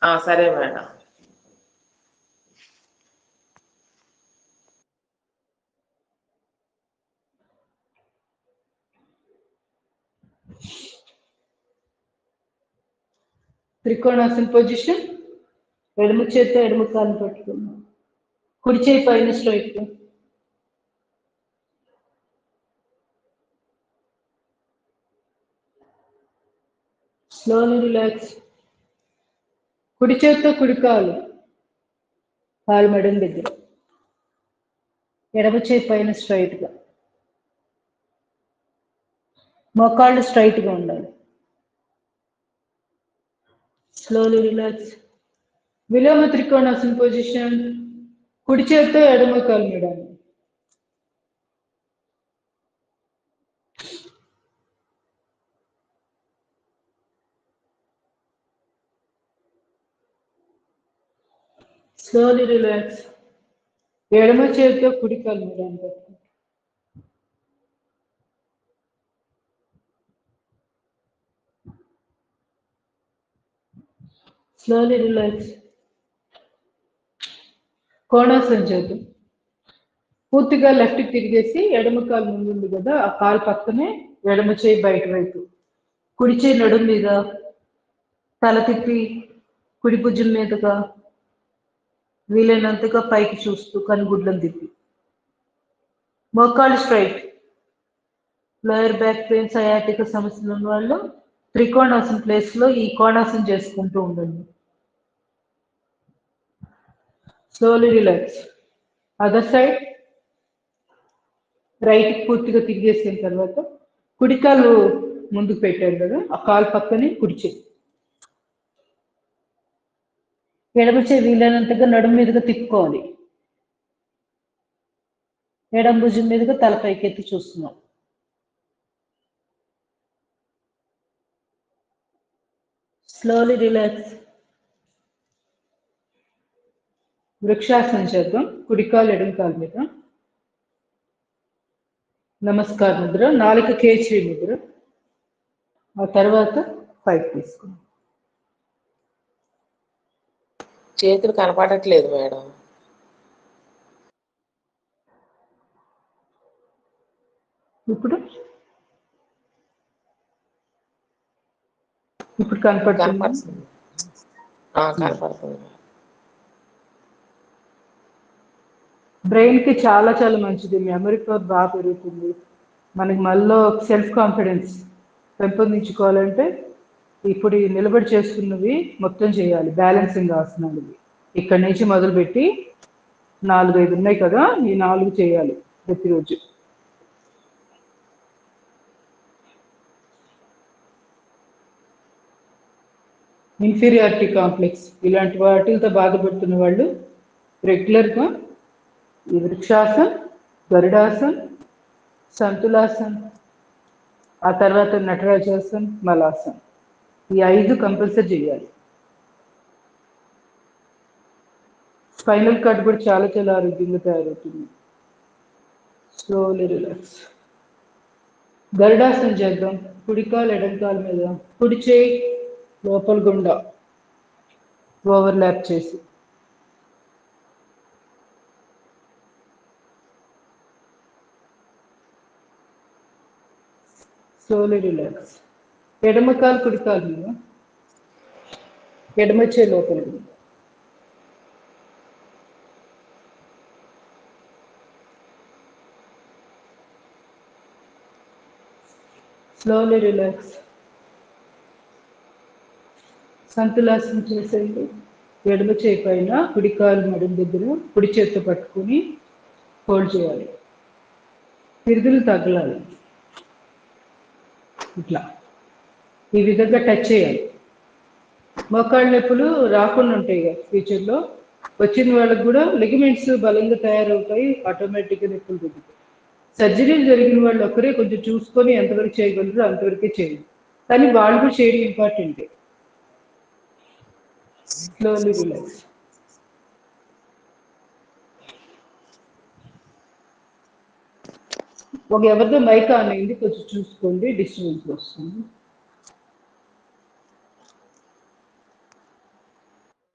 ఆ, సరే madam trikonasana position ఎడమ చేత్తో ఎడమ కాలు పట్టుకున్నాం కుడి చేయి పైన స్ట్రైట్ స్లోలీ రిలాక్స్ కుడి చేత్తో కుడి కాలు కాలు మెడం దగ్గర ఎడమ చేయి పైన straight గా మోకాళ్ళు straight గా ఉండాలి స్లోలీ రిలాక్స్ విలోమ త్రికోణాసన పొజిషన్ కుడి చేత్తో ఎడమ కాలు మేడం స్లోలీ రిలాక్స్ ఎడమ చేతితో కుడి కాలు మేడం స్లోలీ రిలాక్స్ కోణాసన చేద్దాం పూర్తిగా లెఫ్ట్ తిరిగేసి ఎడమ కాలు ముందు ఉంది కదా ఆ కాలు పక్కనే ఎడమ చేయి బయట వైపు కుడి చేయి నడుం మీద తల తిప్పి కుడి భుజం మీదుగా వీలైనంతగా పైకి చూస్తూ కనుగుడ్లను తిప్పి మోకాళ్ళు straight lower back pain sciatica సమస్యలు ఉన్న వాళ్ళు త్రికోణాసన ప్లేస్ లో ఈ కోణాసన చేసుకుంటూ ఉండండి slowly relax other side right పూర్తిగా తిరిగేసిన తర్వాత కుడి కాలు ముందుకు పెట్టారు కదా ఆ కాలు పక్కనే కుడి చేయి ఎడమ చేయి వీలైనంతగా నడుము మీదుగా తిప్పుకోవాలి ఎడమ భుజం మీదుగా తల పైకెత్తి చూస్తున్నాం స్లోలీ రిలాక్స్ వృక్షాసనం చేద్దాం కుడి కాలు ఎడమ కాలు మీద నమస్కార ముద్ర నాలుక కేచరి ముద్ర ఆ తర్వాత పైకి తీసుకున్నాం చేతులు కనపడట్లేదు మేడం ఇప్పుడు ఇప్పుడు కనపడుతుంది కనపడుతుంది ఆ, కనపడుతుంది బ్రెయిన్ కి చాలా చాలా మంచిది మెమరీ పవర్ బాగా పెరుగుతుంది మనకి మళ్ళీ సెల్ఫ్ కాన్ఫిడెన్స్ పెంపొందించుకోవాలంటే ఇప్పుడు ఈ నిలబడి చేసుకున్నవి మొత్తం చేయాలి బ్యాలెన్సింగ్ ఆసనాలు ఇవి. ఇక్కడి నుంచి మొదలుపెట్టి నాలుగు ఐదు ఉన్నాయి కదా ఈ నాలుగు చేయాలి ప్రతిరోజు ఇన్ఫీరియారిటీ కాంప్లెక్స్ ఇలాంటి వాటితో బాధపడుతున్న వాళ్ళు రెగ్యులర్గా ఈ వృక్షాసన్ గరుడాసన్ సంతులాసన్ ఆ తర్వాత నటరాజాసన్ మలాసన్ ఈ ఐదు కంపల్సరీ చేయాలి స్పైనల్ కార్డ్ కూడా చాలా చాలా ఆరోగ్యంగా తయారవుతుంది స్లోలీ రిలాక్స్ గరుడాసనం చేద్దాం కుడి కాలు ఎడం కాలు మీద కుడి చేయి లోపల గుండా ఓవర్లాప్ చేసి స్లోలీ రిలాక్స్ ఎడమ కాలు కుడి కాలు మీద ఎడమ చేయి లోపల గుండా స్లోలీ రిలాక్స్ సంతులాసనం చేసేయండి ఎడమ చేయి పైన కుడి కాలు నడుము దగ్గర కుడి చేతితో పట్టుకుని హోల్డ్ చేయాలి పిరుదులు తగలాలి ఇట్లా ఈ విధంగా టచ్ చేయాలి మోకాళ్ళ నొప్పులు రాకుండా ఉంటాయి కదా ఫ్యూచర్లో వచ్చిన వాళ్ళకి కూడా లిగమెంట్స్ బలంగా తయారవుతాయి ఆటోమేటిక్గా నొప్పులు తగ్గుతాయి సర్జరీలు జరిగిన వాళ్ళు ఒకరే కొంచెం చూసుకొని ఎంతవరకు చేయగలరో అంతవరకే చేయండి కానీ వాళ్ళు కూడా చేయడం ఇంపార్టెంటే స్లోలీ రిలాక్స్ ఒక ఎవరిదో మైక్ ఆన్ అయింది కొంచెం చూసుకోండి డిస్టర్బెన్స్ వస్తుంది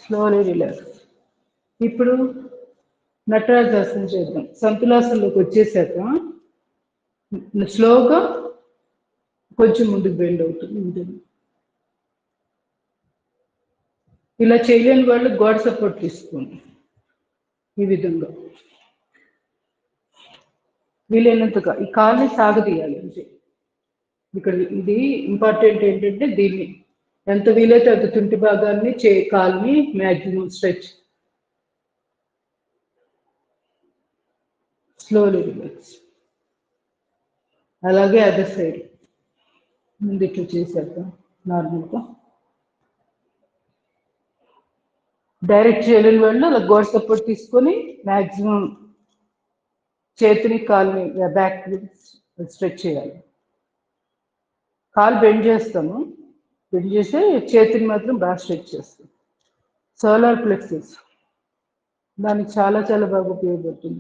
స్లోలీ రిలాక్స్ ఇప్పుడు నటరాజాసనం చేద్దాం సంతులాసనలోకి వచ్చేసాక స్లోగా కొంచెం ముందుకు బెండ్ అవుతుంది ఉంటుంది ఇలా చేయలేని వాళ్ళు గోడ సపోర్ట్ తీసుకోండి ఈ విధంగా వీలైనంతగా ఈ కాల్ని సాగదీయాలి అంతే ఇక్కడ ఇది ఇంపార్టెంట్ ఏంటంటే దీన్ని ఎంత వీలైతే అంత తుంటి భాగాన్ని చే కాల్ని మ్యాక్సిమం స్ట్రెచ్ స్లోలీ రిలాక్స్ అలాగే అదర్ సైడ్ ముందు ఇట్లా చేశాక నార్మల్గా డైరెక్ట్ చేయలేని వాళ్ళు అలా గోడ సపోర్ట్ తీసుకొని మ్యాక్సిమం చేతిని కాల్ని బ్యాక్ స్ట్రెచ్ చేయాలి కాలు బెండ్ చేస్తాము బెండ్ చేసి చేతిని మాత్రం బాగా స్ట్రెచ్ చేస్తాం సోలార్ ప్లెక్సెస్ దానికి చాలా చాలా బాగా ఉపయోగపడుతుంది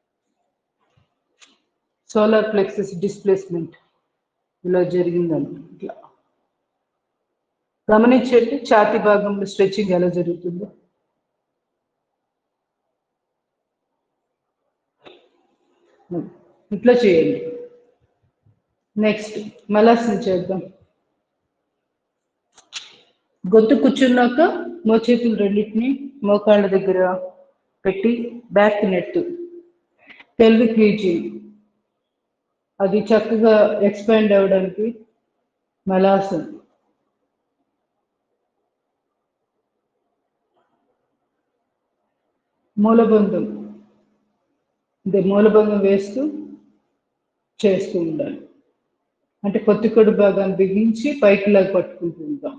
సోలార్ ప్లెక్సెస్ డిస్ప్లేస్మెంట్ ఇలా జరిగిందని ఇట్లా గమనించండి ఛాతి భాగంలో స్ట్రెచ్చింగ్ ఎలా జరుగుతుందో ఇట్లా చేయండి నెక్స్ట్ మలాసన చేద్దాం గొంతు కూర్చున్నాక మోచేతులు రెండింటిని మోకాళ్ళ దగ్గర పెట్టి బ్యాక్ నెట్ పెల్విక్ రీజియన్ అది చక్కగా ఎక్స్పాండ్ అవ్వడానికి మలాసన్ మూలబంధం అంటే మూలబంధం వేస్తూ చేస్తూ ఉండాలి అంటే పొత్తికొడు భాగాన్ని బిగించి పైకి లాగా పట్టుకుంటూ ఉంటాం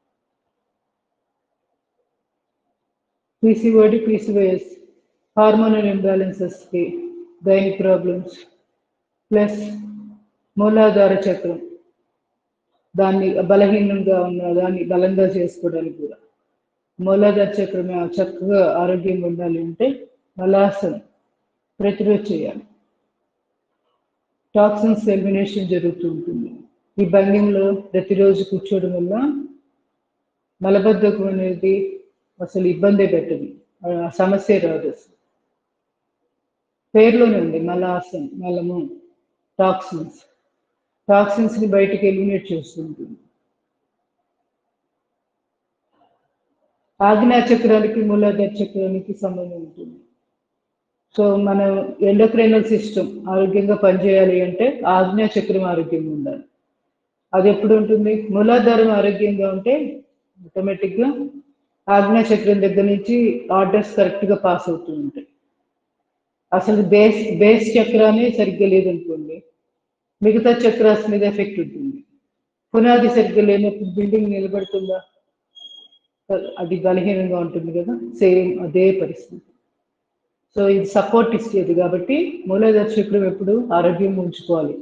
పీసీఓడి పీసీఓఎస్ హార్మోనల్ ఇంబ్యాలెన్సెస్కి గైనిక్ ప్రాబ్లమ్స్ ప్లస్ మూలాధార చక్రం దాన్ని బలహీనంగా ఉన్న దాన్ని బలంగా చేసుకోవడానికి కూడా మూలాధార చక్రం చక్కగా ఆరోగ్యంగా ఉండాలి అంటే మలాసన్ ప్రతిరోజు చేయాలి టాక్సిన్స్ ఎలిమినేషన్ జరుగుతూ ఉంటుంది ఈ భంగిమలో ప్రతిరోజు కూర్చోవడం వల్ల మలబద్ధకం అనేది అసలు ఇబ్బంది పెట్టదు ఆ సమస్య రాదు అసలు పేర్లోనే ఉంది మలాసన్ మలము టాక్సిన్స్ టాక్సిన్స్ ని బయటికి ఎలిమినేట్ చేస్తుంటుంది ఆగ్నేయ చక్రానికి మూలాధార చక్రానికి సంబంధం ఉంటుంది సో మన ఎండోక్రైనల్ సిస్టమ్ ఆరోగ్యంగా పనిచేయాలి అంటే ఆగ్నేయ చక్రం ఆరోగ్యంగా ఉండాలి అది ఎప్పుడు ఉంటుంది మూలాధారం ఆరోగ్యంగా ఉంటే ఆటోమేటిక్గా ఆగ్నేయ చక్రం దగ్గర నుంచి ఆర్డర్స్ కరెక్ట్గా పాస్ అవుతూ ఉంటాయి అసలు బేస్ బేస్ చక్రాన్ని సరిగ్గా లేదనుకోండి మిగతా చక్రాస్ మీద ఎఫెక్ట్ ఉంటుంది పునాది సరిగ్గా లేనప్పుడు బిల్డింగ్ నిలబడుతుందా అది బలహీనంగా ఉంటుంది కదా సేమ్ అదే పరిస్థితి సో ఇది సపోర్ట్ ఇచ్చేది కాబట్టి మూలాధార చక్రం ఎప్పుడు ఆరోగ్యంగా ఉంచుకోవాలి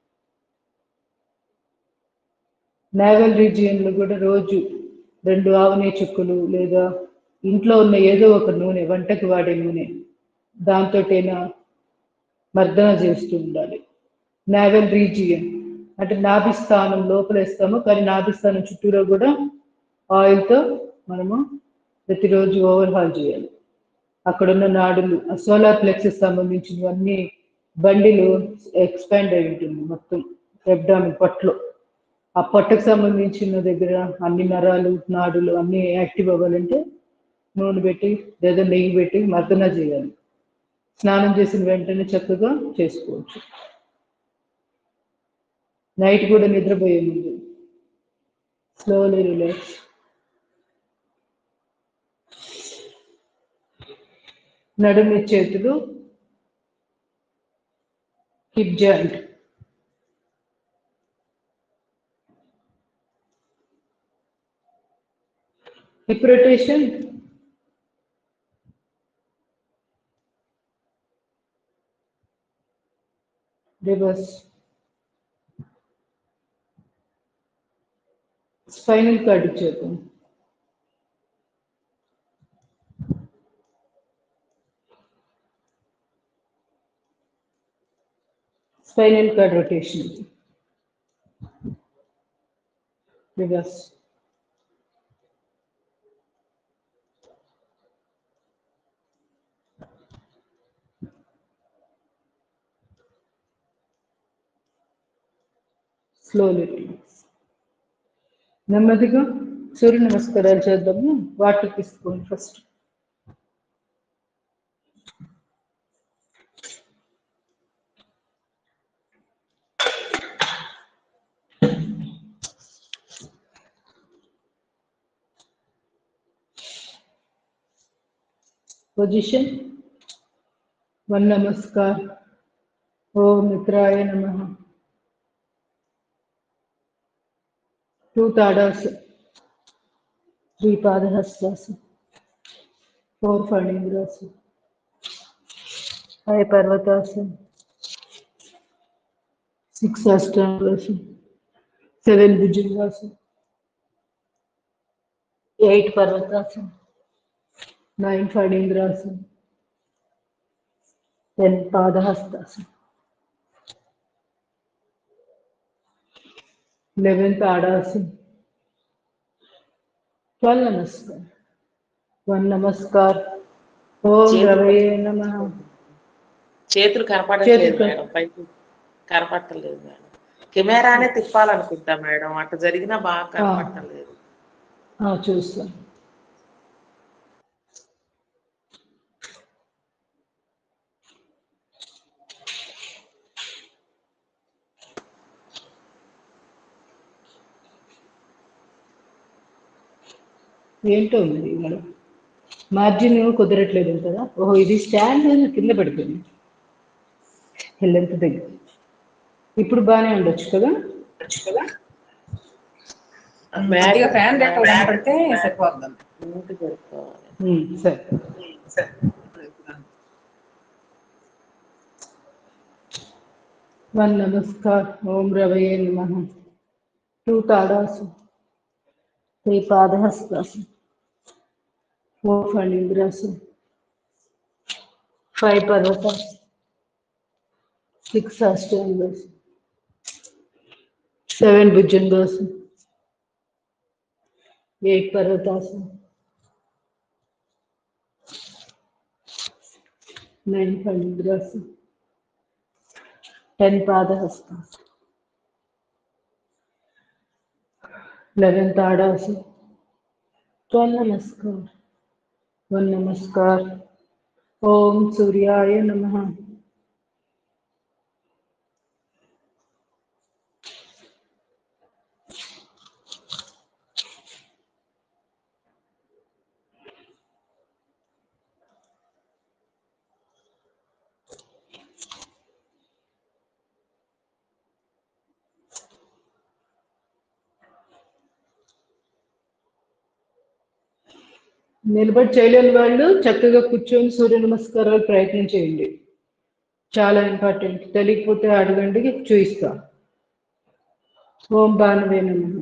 నేవల్ రీజియన్లో కూడా రోజు రెండు ఆవునే చుక్కలు లేదా ఇంట్లో ఉన్న ఏదో ఒక నూనె వంటకు వాడే నూనె దాంతోటైనా మర్దన చేస్తూ ఉండాలి నావెల్ రీజియన్ అంటే నాభిస్థానం లోపల వేస్తాము కానీ నాభిస్థానం చుట్టూరా కూడా ఆయిల్తో మనము ప్రతిరోజు ఓవర్హాల్ చేయాలి అక్కడున్న నాడులు సోలార్ ప్లెక్సెస్ సంబంధించినవన్నీ బండిలు ఎక్స్పాండ్ అయి ఉంటుంది మొత్తం ఎబ్డామిన్ పొట్టలో ఆ పొట్టకు సంబంధించిన దగ్గర అన్ని నరాలు నాడులు అన్ని యాక్టివ్ అవ్వాలంటే నూనె పెట్టి లేదా నెయ్యి పెట్టి మర్దన చేయాలి స్నానం చేసిన వెంటనే చక్కగా చేసుకోవచ్చు నైట్ కూడా నిద్రపోయే ముందు స్లోలీ రిలాక్స్ నడుమి చేతులు hip joint hip rotation reverse spinal cord చేద్దాం spinal cord rotation reverse slowly relax నెమ్మదిగా సూర్య నమస్కారాలు చేద్దాము వాటర్ తీసుకోండి ఫస్ట్ పొజిషన్ వన్ నమస్కార్ ఓం మిత్రాయ నమ టూ తాడాస్ త్రీ పాదహస్తాస్ ఫోర్ ఫణీంద్రాస్ ఫైవ్ పర్వతాసన్ సిక్స్ అష్టాంగాస్ సెవెన్ భుజంగాస్ ఎయిట్ పర్వతాసన్ nine Fadindrasana, ten Padahastasana, eleventh Adasana, twelve Namaskar, one Namaskar, Om చేతులు Ravaye Namaha, చేతులు కనపడట్లేదు చేతులు కన- మేడం పైకి కనపడట్లేదు మేడం కెమెరానే తిప్పాలనుకుంటా మేడం అట్లా జరిగినా బాగా కనపడట్లేదు ఆ, చూస్తాను ఏంటో మరి మేడం మార్జిన్ కుదరట్లేదు కదా ఓహో ఇది స్టాండ్ కింద పడిపోయింది హెల్లెంత దగ్గర ఇప్పుడు బాగానే ఉండొచ్చు కదా కొద్దిగా ఫ్యాన్ లెక్క కనపడితే సరిపోద్దాం ఇంటి జరుపుకోవాలి ఉమ్, సరే వన్ నమస్కార్ ఓం రవయే నమ టూ తాడాసు త్రీ పాదహస్తాసు ఫోర్ ఫణీంద్రాసు ఫైవ్ పర్వతాసు సిక్స్ అష్టాంగాసు సెవెన్ భుజంగాసు ఎయిట్ పర్వతాసు nine Panidrasa, ten Padahastas, eleven Tadasa, twelve Namaskar, one Namaskar, Om Suryaya Namaha. నిలబడి చేయలేని వాళ్ళు చక్కగా కూర్చొని సూర్య నమస్కారాలు ప్రయత్నం చేయండి చాలా ఇంపార్టెంట్ తెలియకపోతే అడగండి చూయిస్తా ఓం బాణవే నమః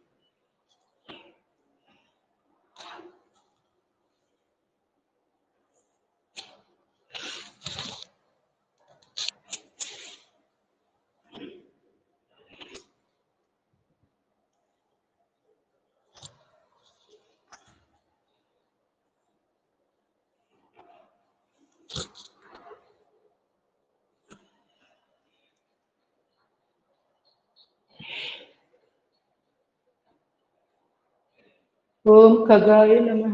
ఓం ఖగాయ నమః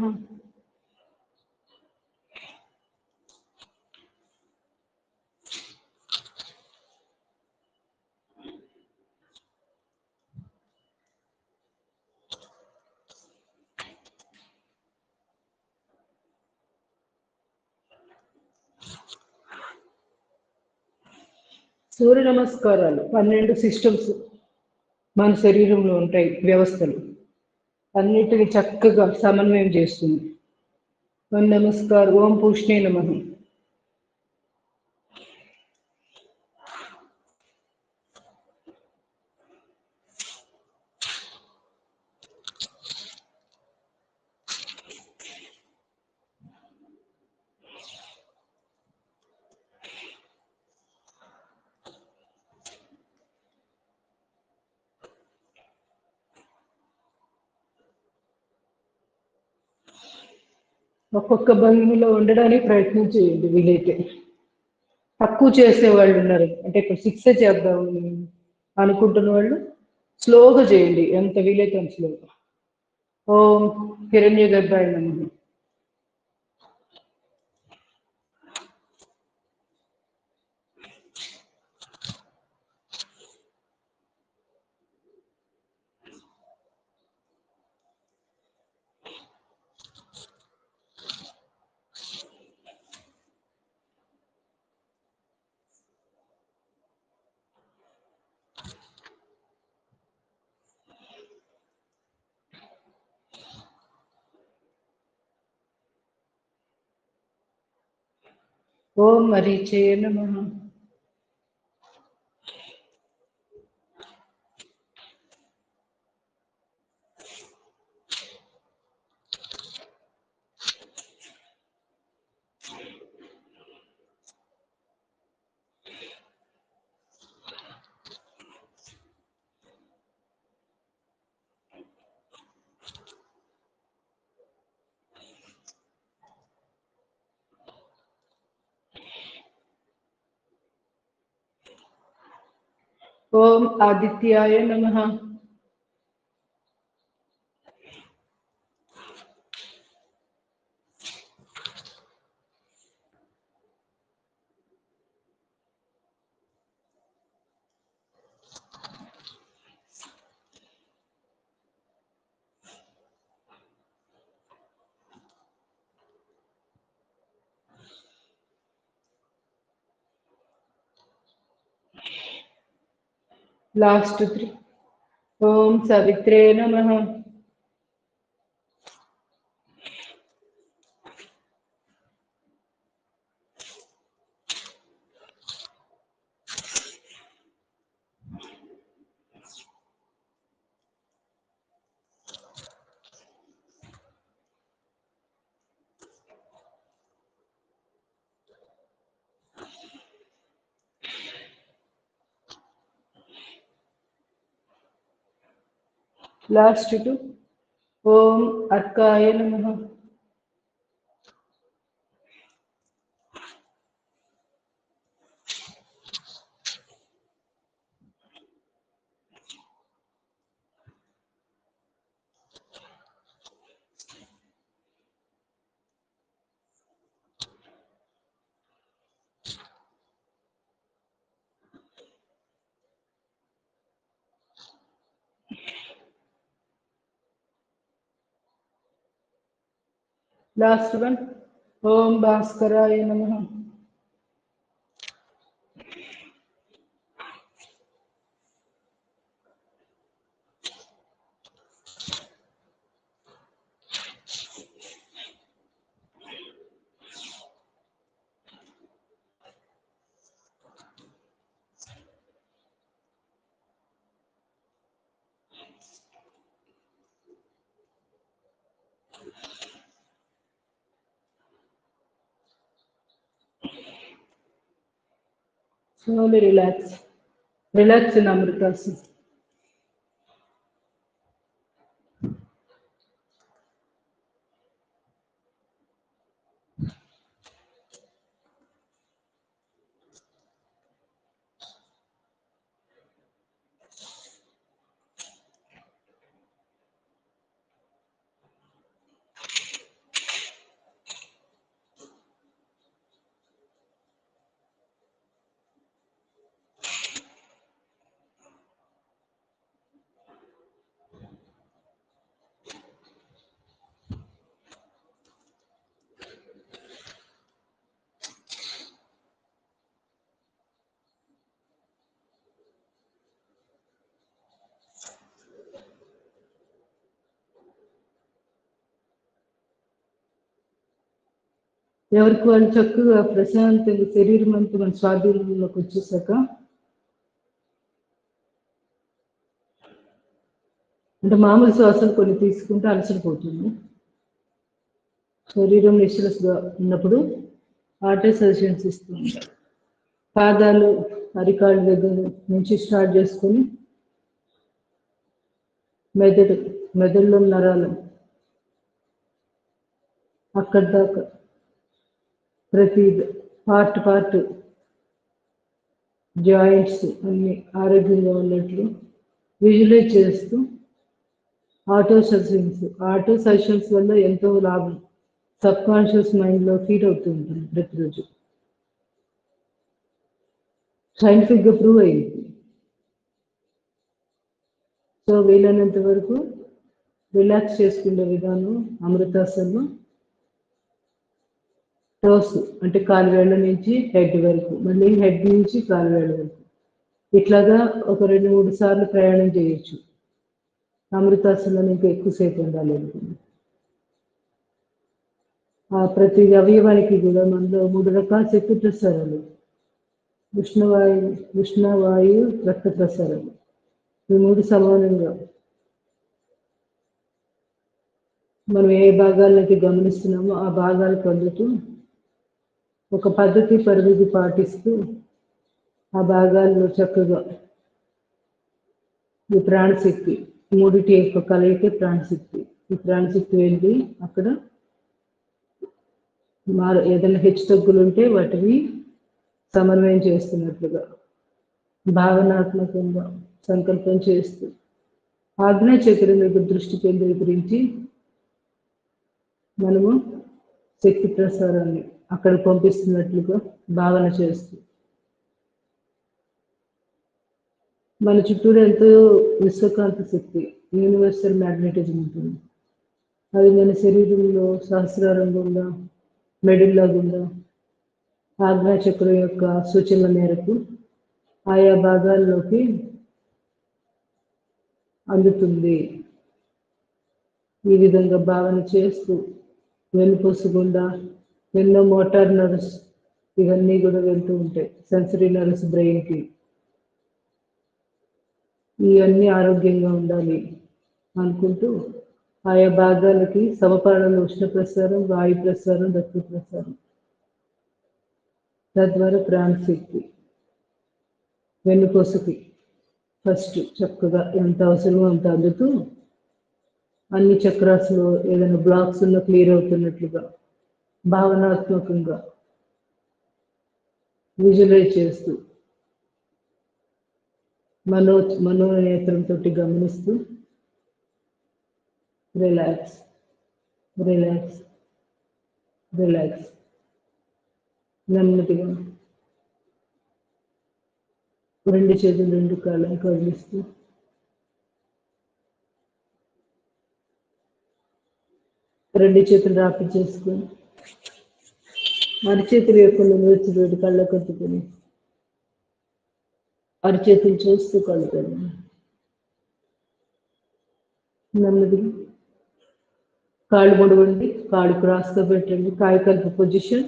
సూర్య నమస్కారాలు పన్నెండు సిస్టమ్స్ మన శరీరంలో ఉంటాయి వ్యవస్థలు అన్నిటిని చక్కగా సమన్వయం చేస్తుంది ఓం నమస్కార్ ఓం పూష్ణే నమ ఒక్కొక్క భంగిమలో ఉండడానికి ప్రయత్నం చేయండి వీలైతే తక్కువ చేసే వాళ్ళు ఉన్నారు అంటే ఇప్పుడు సిక్స్ చేద్దాం అనుకుంటున్న వాళ్ళు స్లోగా చేయండి ఎంత వీలైతే అంత స్లోగా ఓం హిరణ్య గర్భాయ నమః ఓం మరీచయ నమః ఓం ఆదిత్యాయ నమః లాస్ట్ త్రీ ఓం సవిత్రే నమః లాస్ట్ టు ఓం అర్కాయ నమః లాస్ట్ వన్ ఓం భాస్కరాయ నమః Slowly relax. Relax in Amritasana. ఎవరికి వాళ్ళు చక్కగా ప్రశాంతంగా శరీరం అంతా మన స్వాధీనంలోకి వచ్చేసాక అంటే మామూలు శ్వాసలు కొన్ని తీసుకుంటే అలసడిపోతుంది శరీరం నిశ్చలస్గా ఉన్నప్పుడు ఆటే సజెషన్స్ ఇస్తూ ఉంటారు పాదాలు అరికాళ్ళ దగ్గర నుంచి స్టార్ట్ చేసుకొని మెదడు మెదడులో నరాలు అక్కడి దాకా ప్రతి పార్ట్ పార్ట్ జాయింట్స్ అన్ని ఆరోగ్యంగా ఉన్నట్లు విజువలైజ్ చేస్తూ ఆటో సజెషన్స్ ఆటో సజెషన్స్ వల్ల ఎంతో లాభం సబ్ కాన్షియస్ మైండ్లో ఫీడ్ అవుతూ ఉంటుంది ప్రతిరోజు సైంటిఫిక్గా ప్రూవ్ అయింది సో వీలైనంత వరకు రిలాక్స్ చేసుకునే విధానం అమృతాసనం టోస్ అంటే కాలు వేళ్ళ నుంచి హెడ్ వరకు మళ్ళీ హెడ్ నుంచి కాలు వేళ్ళ వరకు ఇట్లాగా ఒక రెండు మూడు సార్లు ప్రయాణం చేయొచ్చు అమృతాసనం ఇంకా ఎక్కువసేపు ఉండాలి అనుకుంది ఆ ప్రతి అవయవానికి కూడా మనలో మూడు రకాల శక్తి ప్రసారాలు ఉష్ణవాయు ఉష్ణవాయు రక్త ప్రసారాలు ఈ మూడు సమానంగా మనం ఏ భాగాలకి గమనిస్తున్నామో ఆ భాగాలు పొందుతూ ఒక పద్ధతి పరిమితి పాటిస్తూ ఆ భాగాల్లో చక్కగా ఈ ప్రాణశక్తి మూడిటి యొక్క కలయికే ప్రాణశక్తి ఈ ప్రాణశక్తి వెళ్ళి అక్కడ మారు ఏదైనా హెచ్చు తగ్గులు ఉంటే వాటిని సమన్వయం చేస్తున్నట్లుగా భావనాత్మకంగా సంకల్పం చేస్తూ ఆజ్ఞా చక్రం మీద దృష్టి కేంద్రీకరించి మనము శక్తి ప్రసారాన్ని అక్కడ పంపిస్తున్నట్లుగా భావన చేస్తూ మన చుట్టూరు ఎంతో విశ్వకాంత శక్తి యూనివర్సల్ మ్యాగ్నెటిజం ఉంటుంది అది మన శరీరంలో సహస్రారం గుండా మెడిల్లా గుండా ఆజ్ఞా చక్రం యొక్క సూచనల మేరకు ఆయా భాగాల్లోకి అందుతుంది ఈ విధంగా భావన చేస్తూ వెన్నుపూసకుండా ఎన్నో మోటార్ నర్వ్స్ ఇవన్నీ కూడా వెళ్తూ ఉంటాయి సెన్సరీ నర్వ్స్ బ్రెయిన్కి ఇవన్నీ ఆరోగ్యంగా ఉండాలి అనుకుంటూ ఆయా భాగాలకి సమపాలన ఉష్ణ ప్రసారం వాయు ప్రసారం రక్త ప్రసారం తద్వారా ప్రాణశక్తి వెన్నుపూసకి ఫస్ట్ చక్కగా ఎంత అవసరమో అంత అందుతూ అన్ని చక్రాస్లో ఏదైనా బ్లాక్స్ ఉన్న క్లియర్ అవుతున్నట్లుగా భావనాత్మకంగా విజువలైజ్ చేస్తూ మనో మనోనేత్రంతో గమనిస్తూ రిలాక్స్ రిలాక్స్ రిలాక్స్ నెమ్మదిగా రెండు చేతులు రెండు కాళ్ళని కదిలిస్తూ రెండు చేతులు రాపి చేసుకొని అరిచేతులు యొక్క నిలవచ్చు రెండు కళ్ళ కట్టుకొని అరిచేతులు చూస్తూ కళ్ళు కదండి నెమ్మదిగా కాళ్ళు ముడవండి కాళ్ళు క్రాస్గా పెట్టండి కాయ కలుపు పొజిషన్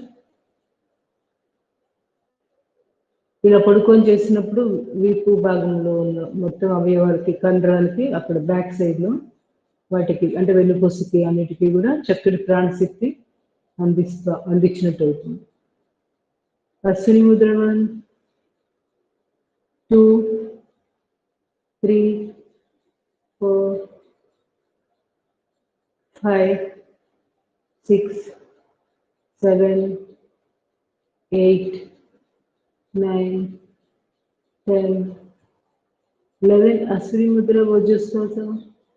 ఇలా పడుకొని చేసినప్పుడు వీపు భాగంలో ఉన్న మొత్తం అవయవాలకి కండరాలకి అక్కడ బ్యాక్ సైడ్లో వాటికి అంటే వెన్నుపూసకి అన్నిటికీ కూడా చక్కటి ప్రాణశక్తి అందిస్తా అందించినట్టు అవుతుంది అశ్విని ముద్ర one two three four five six seven eight nine ten eleven అశ్విని ముద్ర వజ్రశ్వాసం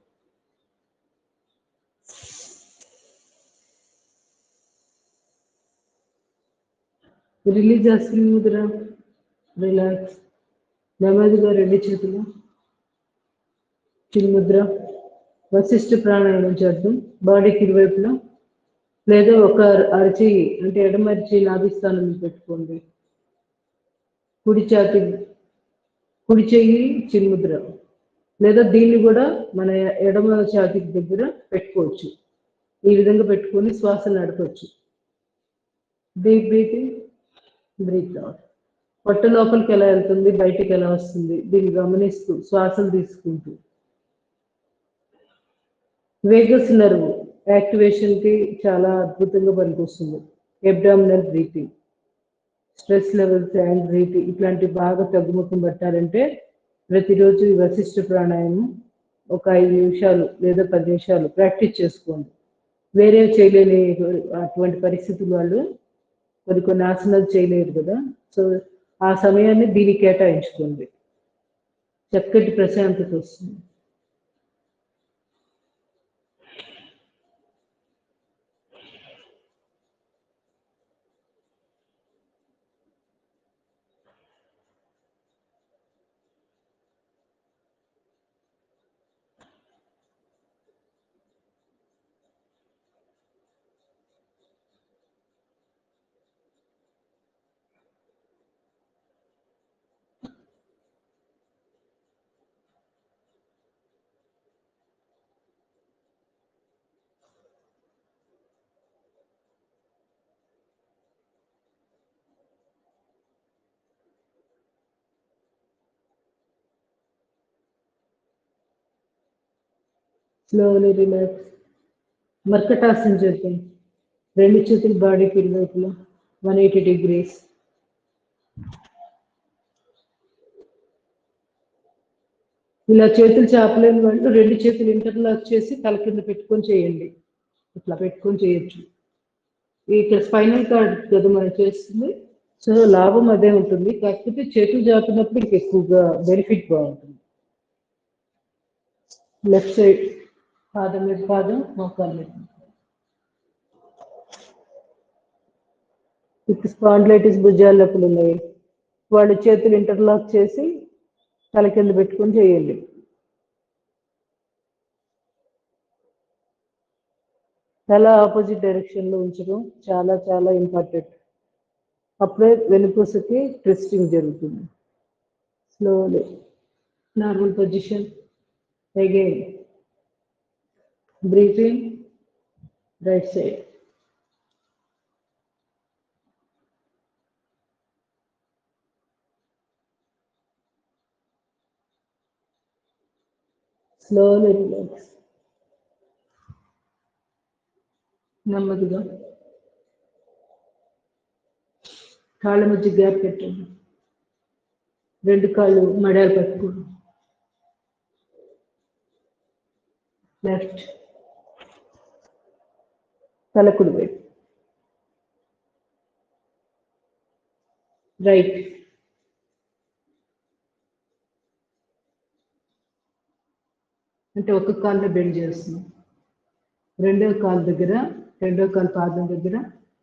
రిలీజ్ అశ్విని ముద్ర రిలాక్స్ నెమ్మదిగా రెండు చేతులు చిన్ముద్ర వశిష్ఠ ప్రాణాయామం చేద్దాం బాడీకి ఇరువైపులా లేదా ఒక అరచేయి అంటే ఎడమ అరచేయి నాభిస్థానం పెట్టుకోండి కుడి ఛాతి కుడి చెయ్యి చిన్ముద్ర లేదా దీన్ని కూడా మన ఎడమ ఛాతికి దగ్గర పెట్టుకోవచ్చు ఈ విధంగా పెట్టుకొని శ్వాస నడపచ్చు డీప్ బ్రీతింగ్ బ్రీత్ అవుట్ పొట్ట లోపలికి ఎలా వెళ్తుంది బయటికి ఎలా వస్తుంది దీన్ని గమనిస్తూ శ్వాసలు తీసుకుంటూ వేగస్ నర్వ్ యాక్టివేషన్ కి చాలా అద్భుతంగా పనికొస్తుంది abdominal breathing stress levels anxiety ఇట్లాంటి బాగా తగ్గుముఖం పట్టాలంటే ప్రతిరోజు ఈ వశిష్ఠ ప్రాణాయామం ఒక ఐదు నిమిషాలు లేదా పది నిమిషాలు ప్రాక్టీస్ చేసుకోండి వేరే చేయలేని అటువంటి పరిస్థితులు వాళ్ళు కొన్ని కొన్ని ఆసనాలు చేయలేరు కదా సో ఆ సమయాన్ని దీనికి కేటాయించుకోండి చక్కటి ప్రశాంతత వస్తుంది స్లోలీ రిలాక్స్ మర్కటాసన చేద్దాం రెండు చేతులు బాడీకి ఇరువైపులా వన్ ఎయిటీ డిగ్రీస్ ఇలా చేతులు చాపలేని వాళ్ళు రెండు చేతులు ఇంటర్లాక్ చేసి తల కింద పెట్టుకొని చేయండి ఇట్లా పెట్టుకొని చేయొచ్చు ఇక్కడ స్పైనల్ కార్డ్ కదా మనం చేస్తుంది సో లాభం అదే ఉంటుంది కాకపోతే చేతులు చాపినప్పుడు ఇంక ఎక్కువగా బెనిఫిట్ బాగుంటుంది లెఫ్ట్ సైడ్ పాదం మీద పాదం మోకాలు మీద ఇప్పుడు స్పాండ్లైటిస్ భుజాల నొప్పులు ఉన్నాయి వాళ్ళు చేతులు ఇంటర్లాక్ చేసి తల కింద పెట్టుకొని చేయండి తల ఆపోజిట్ డైరెక్షన్ లో ఉంచడం చాలా చాలా ఇంపార్టెంట్ అప్పుడే వెనుపూసకి ట్విస్టింగ్ జరుగుతుంది slowly normal position again breathing right side slowly relax నెమ్మదిగా కాళ్ళ మధ్య గ్యాప్ పెట్టండి రెండు కాళ్ళు మడాలు పట్టుకోండి లెఫ్ట్ తలకుడి వైపు రైట్ అంటే ఒక కాళ్ళు బెండ్ చేస్తున్నాం రెండో కాలు దగ్గర రెండో కాలు పాదం దగ్గర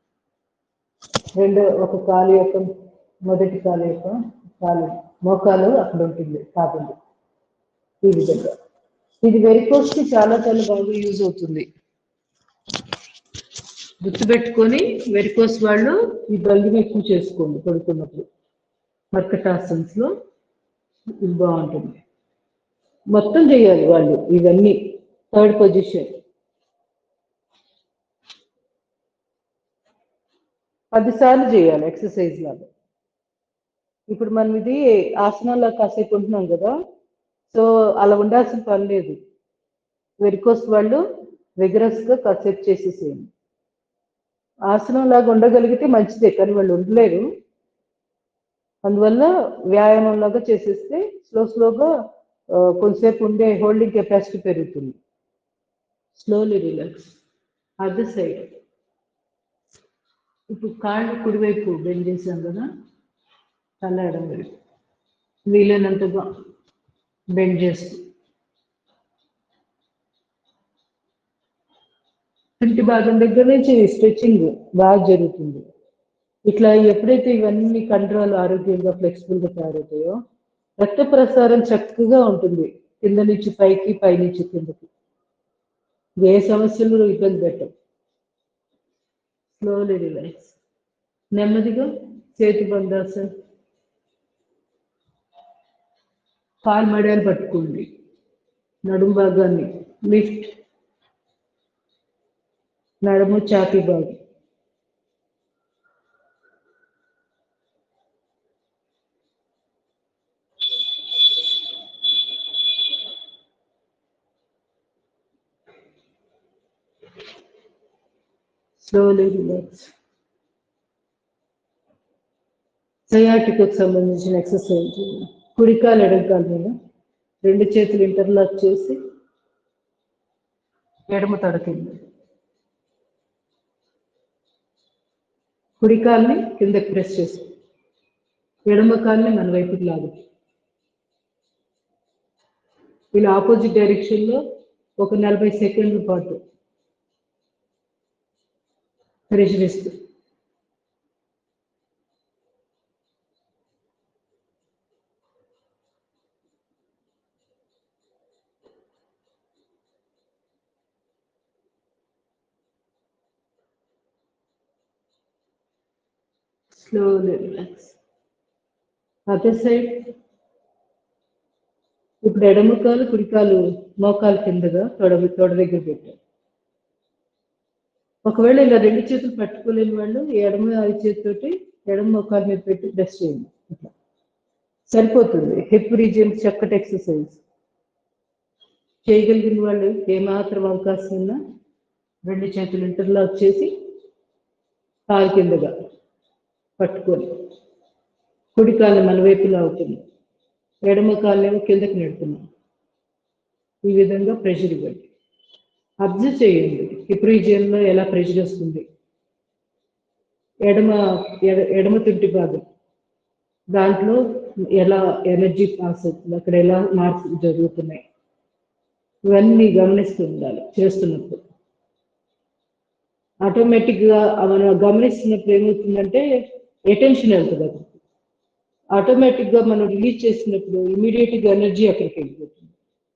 రెండో ఒక కాలు యొక్క మొదటి కాలు యొక్క కాలు మోకాలు అక్కడ ఉంటుంది పాదం ఈ విధంగా ఇది వెరికోస్ కి చాలా చాలా బాగా యూజ్ అవుతుంది గుర్తుపెట్టుకొని వెరికోస్ వాళ్ళు ఈ బల్లిని ఎక్కువ చేసుకోండి పడుకున్నప్పుడు మర్కటాసన్స్ లో ఇది బాగుంటుంది మొత్తం చేయాలి వాళ్ళు ఇవన్నీ థర్డ్ పొజిషన్ పదిసార్లు చేయాలి ఎక్సర్సైజ్ లాగా ఇప్పుడు మనం ఇది ఆసనాల్లో కాసేపు ఉంటున్నాం కదా సో అలా ఉండాల్సిన పని లేదు వెరికోస్ వాళ్ళు విగరస్ గా కాసేపు చేసేసేయండి ఆసనం లాగా ఉండగలిగితే మంచిదే కానీ వాళ్ళు ఉండలేరు అందువల్ల వ్యాయామం లాగా చేసేస్తే స్లో స్లోగా కొంతసేపు ఉండే హోల్డింగ్ కెపాసిటీ పెరుగుతుంది స్లోలీ రిలాక్స్ అదర్ సైడ్ ఇప్పుడు కాళ్ళు కుడివైపు బెండ్ చేసాం కదా తల ఎడం వైపు వీలైనంతగా బెండ్ చేస్తూ ఇంటి భాగం దగ్గర నుంచి స్ట్రెచ్చింగ్ బాగా జరుగుతుంది ఇట్లా ఎప్పుడైతే ఇవన్నీ కంట్రోల్ ఆరోగ్యంగా ఫ్లెక్సిబుల్ గా తయారవుతాయో రక్త ప్రసారం చక్కగా ఉంటుంది కింద నుంచి పైకి పై నుంచి కిందకి ఏ సమస్యలు ఇబ్బంది పెట్టవు స్లోలీ రిలాక్స్ నెమ్మదిగా చేతి బంధాసన్ కాలు మడాలు పట్టుకోండి నడుము భాగాన్ని లిఫ్ట్ నడుము చాపి భాగం స్లోలీ రిలాక్స్ సయాటికు సంబంధించిన ఎక్సర్సైజ్ కుడికాలు ఎడమకాలు మీద రెండు చేతులు ఇంటర్లాక్ చేసి ఎడమ తడకింది కుడికాల్ని కిందకి ప్రెస్ చేసి ఎడమ కాల్ని మన వైపుకి లాగు ఇలా ఆపోజిట్ డైరెక్షన్లో ఒక నలభై సెకండ్ల పాటు ప్రెషర్ ఇస్తూ slowly relax. Other side. ఇప్పుడు ఎడమ కాలు కుడి కాలు మోకాలు కిందగా తొడ తొడ దగ్గర పెట్టారు ఒకవేళ ఇలా రెండు చేతులు పట్టుకోలేని వాళ్ళు ఈ ఎడమ ఐదు చేతితోటి ఎడమ మోకాలు మీద పెట్టి బ్రష్ చేయండి ఇట్లా సరిపోతుంది హిప్ రీజియన్ చక్కటి ఎక్సర్సైజ్ చేయగలిగిన వాళ్ళు ఏమాత్రం అవకాశం ఉన్నా రెండు చేతులు ఇంటర్లాక్ చేసి కాలు కిందగా పట్టుకొని కుడి కాలు మన వైపులో అవుతుంది ఎడమ కాళ్ళేమో కిందకి నెడుతున్నాం ఈ విధంగా ప్రెషర్ ఇవ్వండి అబ్జర్వ్ చేయండి హిప్ రీజియన్లో ఎలా ప్రెషర్ వస్తుంది ఎడమ ఎడ- ఎడమ తుంటి భాగం దాంట్లో ఎలా ఎనర్జీ పాస్ అవుతుంది అక్కడ ఎలా మార్పులు జరుగుతున్నాయి ఇవన్నీ గమనిస్తూ ఉండాలి చేస్తున్నప్పుడు ఆటోమేటిక్గా మనం గమనిస్తున్నప్పుడు ఏమవుతుందంటే అటెన్షన్ వెళ్తుంది అక్కడికి ఆటోమేటిక్గా మనం రిలీజ్ చేసినప్పుడు ఇమీడియట్గా ఎనర్జీ అక్కడికి వెళ్ళిపోతుంది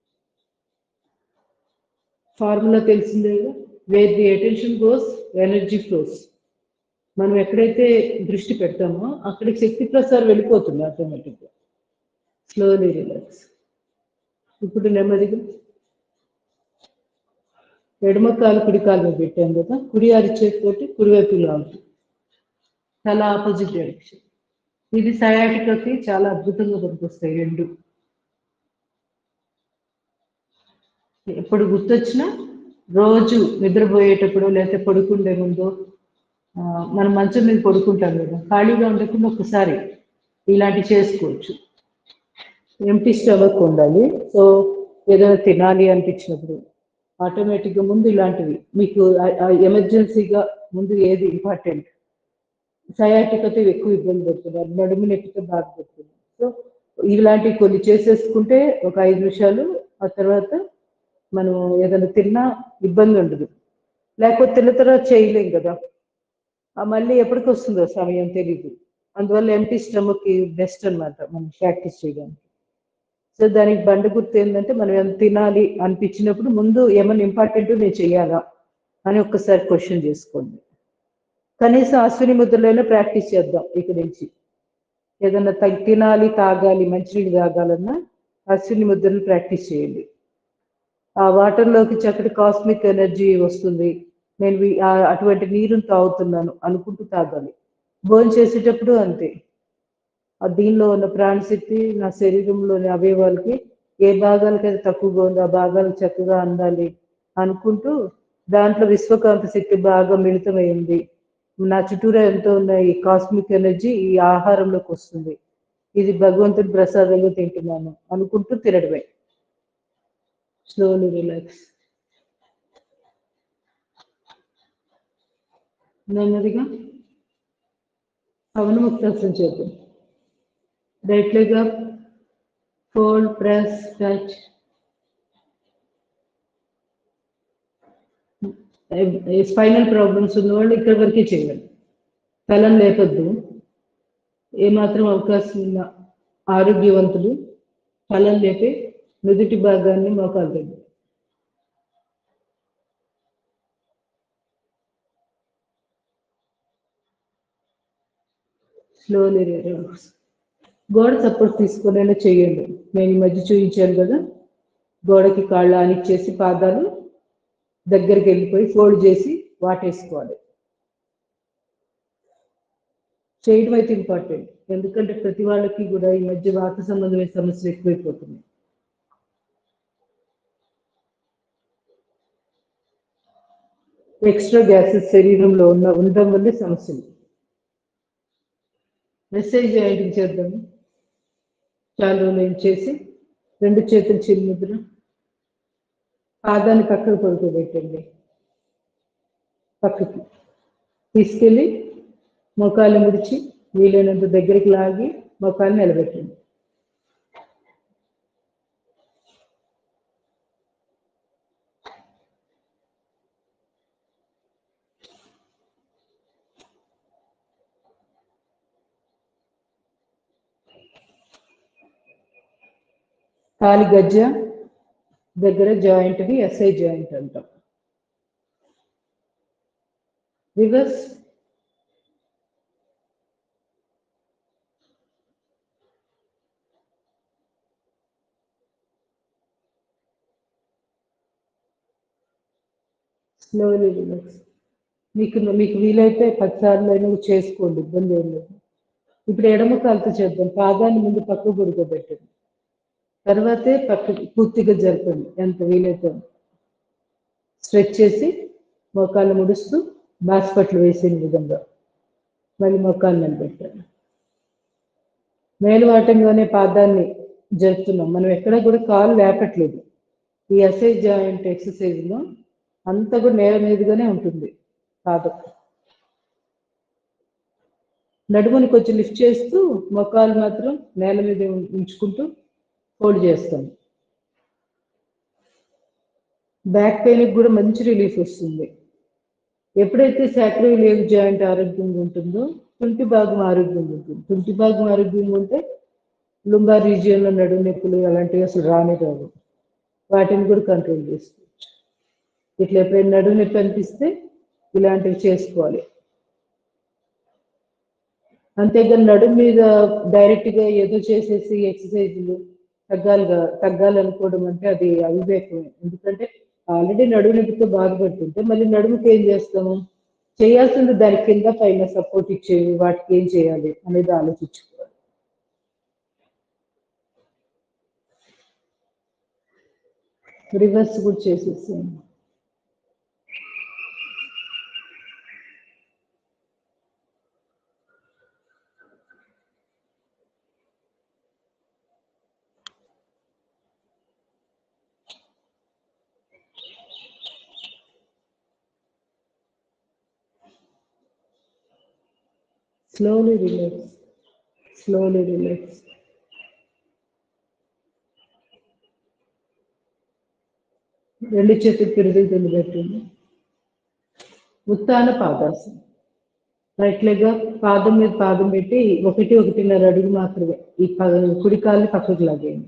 ఫార్ములా తెలిసిందే where the attention goes energy flows మనం ఎక్కడైతే దృష్టి పెడతామో అక్కడికి శక్తి ప్రసారం వెళ్ళిపోతుంది ఆటోమేటిక్గా స్లోలీ రిలాక్స్ ఇప్పుడు నెమ్మదిగా ఎడమ కాలు కుడి కాలు మీద పెట్టాం కదా కుడి అరిచేతితోటి కుడివైపు లాగుతుంది చాలా ఆపోజిట్ డైరెక్షన్ ఇది సయాటికకి చాలా అద్భుతంగా పనికొస్తాయి రెండు ఎప్పుడు గుర్తొచ్చినా రోజు నిద్రపోయేటప్పుడు లేకపోతే పడుకుండే ముందు ఆ, మనం మంచం మీద పడుకుంటాం కదా ఖాళీగా ఉండకుండా ఒకసారి ఇలాంటివి చేసుకోవచ్చు ఎంటీ స్టమక్ ఉండాలి సో ఏదైనా తినాలి అనిపించినప్పుడు ఆటోమేటిక్గా ముందు ఇలాంటివి మీకు ఎమర్జెన్సీగా ముందు ఏది ఇంపార్టెంట్ సయాటికతో ఎక్కువ ఇబ్బంది పడుతున్నారు నడుము నొప్పితో బాధపడుతున్నారు సో ఇలాంటివి కొన్ని చేసేసుకుంటే ఒక ఐదు నిమిషాలు ఆ తర్వాత మనం ఏదైనా తిన్నా ఇబ్బంది ఉండదు లేకపోతే తిన్న తర్వాత చేయలేం కదా ఆ మళ్ళీ ఎప్పటికి వస్తుందో సమయం తెలియదు అందువల్ల ఎంటీ స్టమక్ బెస్ట్ అన్నమాట మనం ప్రాక్టీస్ చేయడానికి సో దానికి బండ గుర్తు ఏంటంటే మనం ఏమైనా తినాలి అనిపించినప్పుడు ముందు ఏమైనా ఇంపార్టెంట్ నేను చెయ్యాలా అని ఒక్కసారి క్వశ్చన్ చేసుకోండి కనీసం అశ్విని ముద్రలైనా ప్రాక్టీస్ చేద్దాం ఇక నుంచి ఏదన్నా త- తినాలి తాగాలి మంచినీళ్ళు తాగాలన్నా అశ్విని ముద్రలు ప్రాక్టీస్ చేయండి ఆ వాటర్లోకి చక్కటి కాస్మిక్ ఎనర్జీ వస్తుంది నేను వీ- ఆ- అటువంటి నీరుని తాగుతున్నాను అనుకుంటూ తాగాలి భోజనం చేసేటప్పుడు అంతే ఆ దీనిలో ఉన్న ప్రాణశక్తి నా శరీరంలోని అవయవాలకి ఏ భాగాలకైతే తక్కువగా ఉందో ఆ భాగాలు చక్కగా అందాలి అనుకుంటూ దాంట్లో విశ్వకాంత శక్తి బాగా మిళితమైంది నా చుట్టూరా ఎంతో ఉన్న ఈ కాస్మిక్ ఎనర్జీ ఈ ఆహారంలోకి వస్తుంది ఇది భగవంతుడి ప్రసాదంగా తింటున్నాను అనుకుంటూ తినడమే స్లోలీ రిలాక్స్ నెమ్మదిగా పవనముక్తాసనం చేద్దాం right leg up fold press touch spinal problems ఉన్న వాళ్ళు ఇక్కడి వరకే చేయాలి తలం లేపొద్దు ఏమాత్రం అవకాశం ఉన్న ఆరోగ్యవంతులు తలం లేపి నుదుటి భాగాన్ని మోకాలు దగ్గర స్లోలీ రిలాక్స్ గోడ సపోర్ట్ తీసుకునేలా చేయండి నేను ఈ మధ్య చూపించాను కదా గోడకి కాళ్ళు ఆనిచ్చేసి పాదాలు దగ్గరికి వెళ్ళిపోయి ఫోల్డ్ చేసి వాటేసుకోవాలి చేయడం అయితే ఇంపార్టెంట్ ఎందుకంటే ప్రతి వాళ్ళకి కూడా ఈ మధ్య వాత సంబంధమైన సమస్యలు ఎక్కువైపోతున్నాయి ఎక్స్ట్రా గ్యాసెస్ శరీరంలో ఉన్న ఉండడం వల్లే సమస్యలు మెసేజ్ ఐడింగ్ చేద్దాము చాలా రోజులు ఏం చేసి రెండు చేతులు చిరుముద్ర పాదాన్ని పక్కకు పడుకోబెట్టండి పక్కకి తీసుకెళ్ళి మోకాలు ముడిచి వీలైనంత దగ్గరికి లాగి మోకాలు నిలబెట్టండి కాలి గజ్జ దగ్గర జాయింట్ని ఎస్ఐ జాయింట్ అంటాం రివర్స్ స్లోలీ రిలాక్స్ మీకు మీకు వీలైతే పది సార్లు అయినా చేసుకోండి ఇబ్బంది ఏం లేదు ఇప్పుడు ఎడమ కాలుతో చేద్దాం పాదాన్ని ముందు పక్క గుడుకోబెట్టండి తర్వాతే పక్క పూర్తిగా జరపండి ఎంత వీలైతే అంత. స్ట్రెచ్ చేసి మోకాళ్ళు ముడుస్తూ బాస్పట్లు వేసిన విధంగా మళ్ళీ మోకాళ్ళు నిలబెట్టాలి మేలువాటంగానే పాదాన్ని జరుపుతున్నాం మనం ఎక్కడ కూడా కాలు లేపట్లేదు ఈ ఎస్ఐ జాయింట్ ఎక్సర్సైజ్ లో అంతా కూడా నేల మీదుగానే ఉంటుంది పాదం నడుముని కొంచెం లిఫ్ట్ చేస్తూ మొక్కలు మాత్రం నేల మీద ఉం- ఉంచుకుంటూ హోల్డ్ చేస్తాం బ్యాక్ పెయిన్ కూడా మంచి రిలీఫ్ వస్తుంది ఎప్పుడైతే సాక్రల్ లేవ్ జాయింట్ ఆరోగ్యంగా ఉంటుందో తుంటి భాగం ఆరోగ్యంగా ఉంటుంది తుంటి భాగం ఆరోగ్యంగా ఉంటే లుంబార్ రీజియన్లో నడుము నొప్పులు అలాంటివి అసలు రాని రావు వాటిని కూడా కంట్రోల్ చేసుకోవచ్చు ఇట్లా ఎప్పుడైనా నడుము నొప్పి అనిపిస్తే ఇలాంటివి చేసుకోవాలి అంతేగాని నడుము మీద డైరెక్ట్ గా ఏదో చేసేసి ఎక్సర్సైజులు తగ్గాలిగా తగ్గాలనుకోవడం అంటే అది అవివేకమే ఎందుకంటే ఆల్రెడీ నడుము నొప్పితో బాధపడుతుంటే మళ్ళీ నడుముకి ఏం చేస్తాము చేయాల్సింది దాని కింద పైన సపోర్ట్ ఇచ్చేవి వాటికి ఏం చేయాలి అనేది ఆలోచించుకోవాలి రివర్స్ కూడా చేసేసాను Slowly relax. Slowly relax. రెండు చేతులు పిరుదులు కింద పెట్టండి ఉత్తాన పాదాసనం రైట్ లెగ్ పాదం మీద పాదం పెట్టి ఒకటి ఒకటిన్నర అడుగు మాత్రమే ఈ ప- కుడి కాళ్ళు పక్కకు లాగేయండి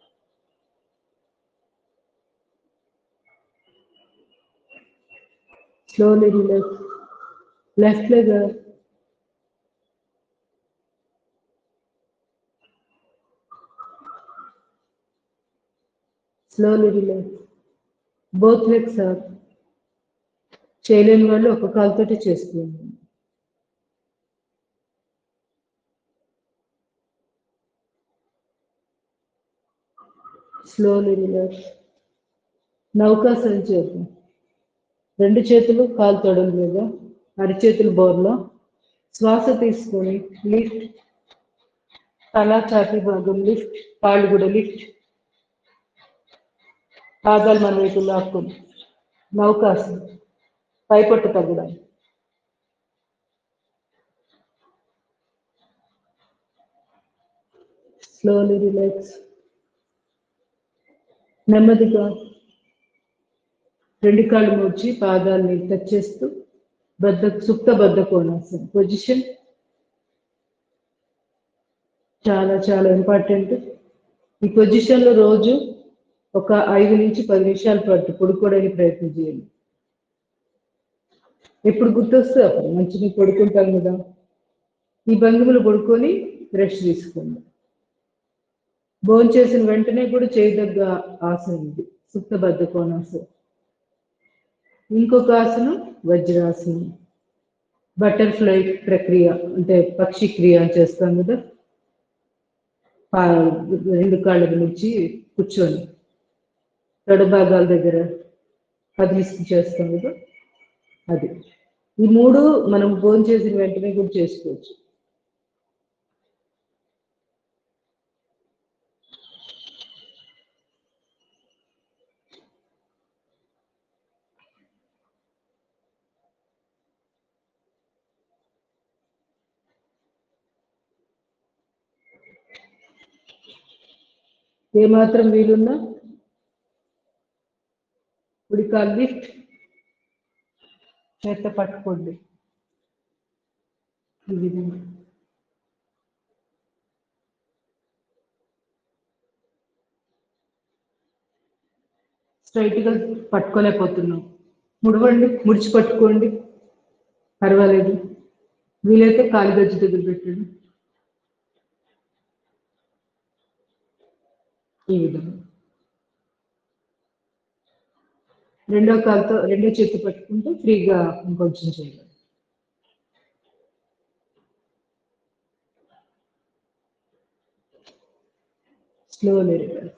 slowly relax left leg slowly relax both legs sir చేయలేని వాళ్ళు ఒక కాలుతోటి చేసుకోండి స్లోలీ రిలాక్స్ నౌకాసనం చేద్దాం రెండు చేతులు కాలు తొడల మీద అరిచేతులు బోర్లో శ్వాస తీసుకొని లిఫ్ట్ తల ఛాతీ భాగం లిఫ్ట్ కాళ్ళు కూడా లిఫ్ట్ పాదాలు మన వైపు లాక్కుని నౌకాసనం పైపట్టు తగ్గడం స్లోలీ రిలాక్స్ నెమ్మదిగా రెండు కాళ్ళు మోచి పాదాలని టచ్ చేస్తూ బద్ద సుప్త బద్ద కోణాసనం పొజిషన్ చాలా చాలా ఇంపార్టెంట్ ఈ పొజిషన్ లో రోజు ఒక ఐదు నుంచి పది నిమిషాల పాటు పడుకోవడానికి ప్రయత్నం చేయండి ఎప్పుడు గుర్తొస్తే అప్పుడు మంచిగా పడుకుంటాం కదా ఈ భంగిమలు పడుకొని రెస్ట్ తీసుకోండి భోజనం చేసిన వెంటనే కూడా చేయదగ్గ ఆసనం ఇది సుప్తబద్ధ కోణాసనం ఇంకొక ఆసనం వజ్రాసనం బటర్ఫ్లై ప్రక్రియ అంటే పక్షి క్రియ అని చేస్తాం కదా పా- రెండు కాళ్ళ నుంచి కూర్చొని తొడ భాగాల దగ్గర కదిలిస్తూ చేస్తాం కదా అది ఈ మూడు మనం భోజనం చేసిన వెంటనే కూడా చేసుకోవచ్చు ఏమాత్రం వీలున్నా కుడి కాలు లిఫ్ట్ చేత పట్టుకోండి ఈ విధంగా స్ట్రైట్ గా పట్టుకోలేకపోతున్నాం ముడవండి ముడిచి పట్టుకోండి పర్వాలేదు వీలైతే కాలి గజ్జి దగ్గర పెట్టండి ఈ విధంగా రెండో కాలుతో రెండో చేతి పట్టుకుంటే ఫ్రీగా ఇంకొంచెం చేయాలి స్లోలీ రిలాక్స్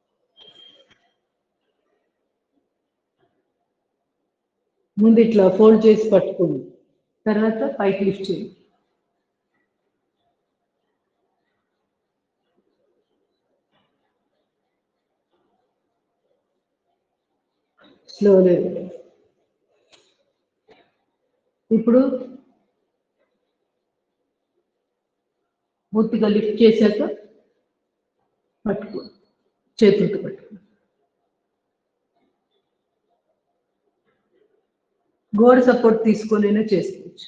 ముందు ఇట్లా ఫోల్డ్ చేసి పట్టుకోండి తర్వాత పైకి లిఫ్ట్ చేయండి స్లోలీ ఇప్పుడు పూర్తిగా లిఫ్ట్ చేశాక పట్టుకో చేతులతో పట్టుకో గోడ సపోర్ట్ తీసుకొనైనా చేసుకోవచ్చు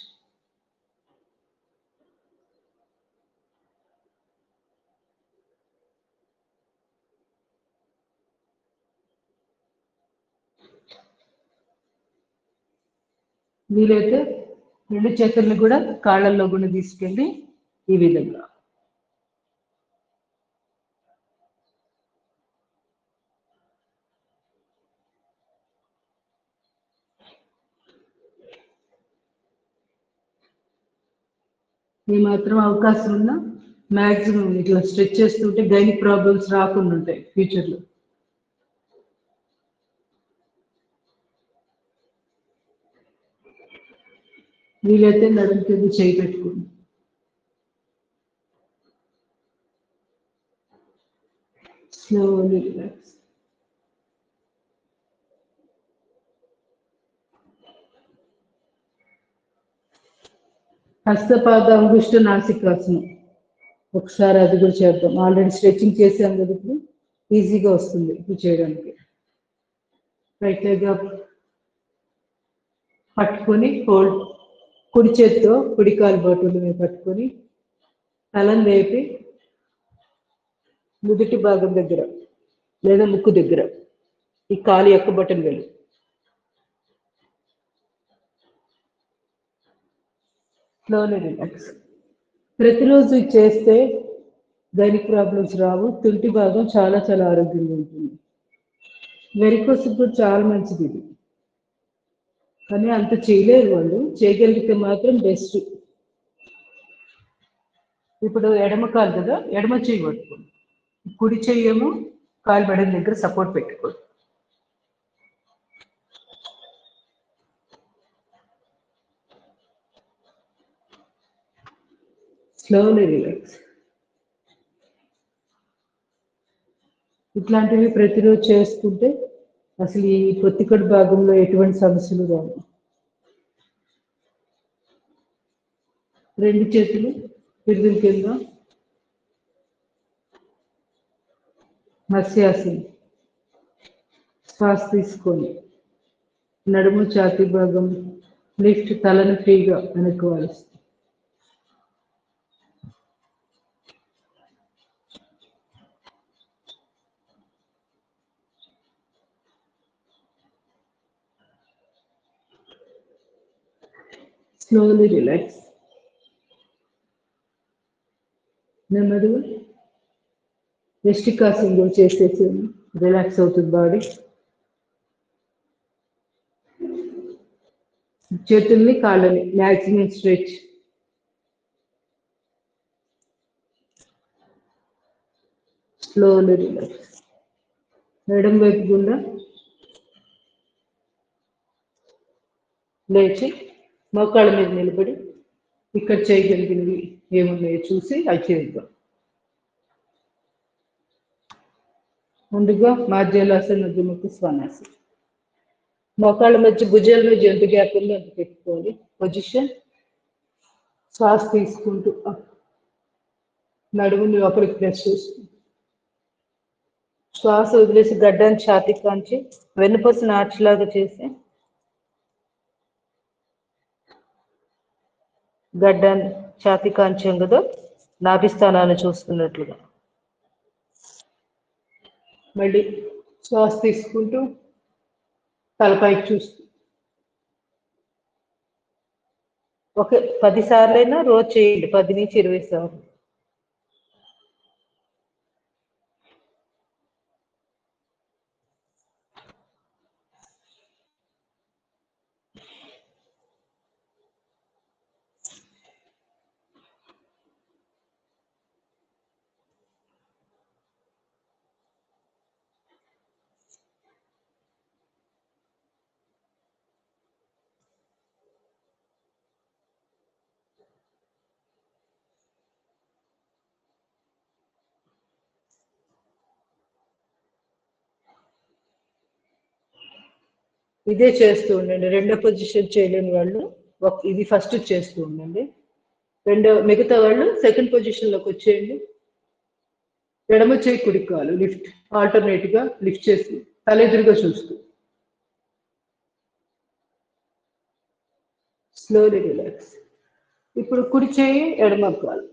వీలైతే రెండు చేతుల్ని కూడా కాళ్ళల్లో కూడా తీసుకెళ్ళి ఈ విధంగా ఈ మాత్రం అవకాశం ఉన్నా మ్యాక్సిమం ఇట్లా స్ట్రెచ్ చేస్తుంటే గైనిక్ ప్రాబ్లమ్స్ రాకుండా ఉంటాయి ఫ్యూచర్లో వీలైతే నడుము కింద చేయి పెట్టుకోండి స్లోలీ రిలాక్స్ హస్తపాద అంగుష్ట నాసికాసనం ఒకసారి అది కూడా చేద్దాం ఆల్రెడీ స్ట్రెచ్చింగ్ చేసాం కదా ఇప్పుడు ఈజీగా వస్తుంది ఇప్పుడు చేయడానికి రైట్ లెగ్ అప్ పట్టుకొని హోల్డ్ కుడి చేత్తో కుడి కాలు బాటుల మీద పట్టుకొని తలను వేపి నుదుటి భాగం దగ్గర లేదా ముక్కు దగ్గర ఈ కాలు యొక్క బటన్ వెళ్ళు స్లోలీ రిలాక్స్ ప్రతిరోజు ఇది చేస్తే గైనిక్ ప్రాబ్లమ్స్ రావు తుంటి భాగం చాలా చాలా ఆరోగ్యంగా ఉంటుంది వెరికోస్ కూడా చాలా మంచిది ఇది కానీ అంత చేయలేరు వాళ్ళు చేయగలిగితే మాత్రం బెస్ట్ ఇప్పుడు ఎడమ కాలు కదా ఎడమ చెయ్యి పట్టుకోండి కుడి చెయ్యేమో కాలు బెడం దగ్గర సపోర్ట్ పెట్టుకోండి స్లోలీ రిలాక్స్ ఇట్లాంటివి ప్రతిరోజు చేసుకుంటే అసలు ఈ పొత్తికడు భాగంలో ఎటువంటి సమస్యలు రావు రెండు చేతులు పిరుదుల కింద మత్స్యాసనం శ్వాస తీసుకొని నడుము ఛాతీ భాగం లిఫ్ట్ తలను ఫ్రీగా వెనక్కి వాలిస్తుంది స్లోలీ రిలాక్స్ నెమ్మదిగా వెస్టికాసం కూడా చేసేసి రిలాక్స్ అవుతుంది బాడీ చేతుల్ని కాళ్ళని మ్యాక్సిమం స్ట్రెచ్ స్లోలీ రిలాక్స్ ఎడం వైపు గుండా లేచి మోకాళ్ళ మీద నిలబడి ఇక్కడ చేయగలిగినవి ఏమున్నాయో చూసి అది చేద్దాం ముందుగా మార్జలాసన దుముకు స్వనాసి మోకాళ్ళ మధ్య భుజాల మధ్య ఎంత గ్యాప్ ఉందో అంత పెట్టుకోవాలి పొజిషన్ శ్వాస తీసుకుంటూ up. నడుముని లోపలికి ప్రెస్ చేస్తూ శ్వాస వదిలేసి గడ్డాన్ని ఛాతీ కాంచి వెన్నుపూస నాచులాగా చేసి గడ్డాన్ని ఛాతీ కాంచాం కదా నాభిస్థానాన్ని చూస్తున్నట్లుగా మళ్ళీ శ్వాస తీసుకుంటూ తలపైకి చూస్తూ ఒక పది సార్లైనా రోజు చేయండి పది నుంచి ఇరవై సార్లు ఇదే చేస్తూ ఉండండి రెండో పొజిషన్ చేయలేని వాళ్ళు ఒక ఇది ఫస్ట్ చేస్తూ ఉండండి రెండో మిగతా వాళ్ళు సెకండ్ పొజిషన్ లోకి వచ్చేయండి ఎడమ చేయి కుడి కాలు లిఫ్ట్ ఆల్టర్నేట్ గా లిఫ్ట్ చేసి తల ఎదురుగా చూస్తూ స్లోలీ రిలాక్స్ ఇప్పుడు కుడి చేయి ఎడమ కాలు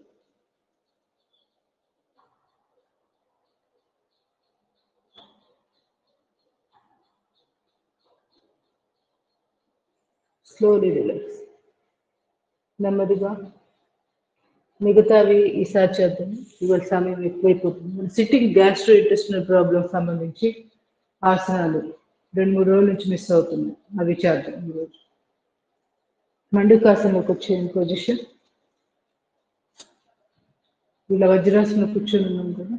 స్లోలీ రిలాక్స్ నెమ్మదిగా మిగతావి ఈసారి చేద్దాం ఇవాళ సమయం ఎక్కువైపోతుంది మన సిట్టింగ్ గ్యాస్ట్రో ఇంటెస్టినల్ ప్రాబ్లం సంబంధించి ఆసనాలు రెండు మూడు రోజుల నుంచి మిస్ అవుతుంది అవి చేద్దాం ఈరోజు మండుకాసనలోకి వచ్చేయండి పొజిషన్ ఇలా వజ్రాసన కూర్చొని ఉన్నాం కదా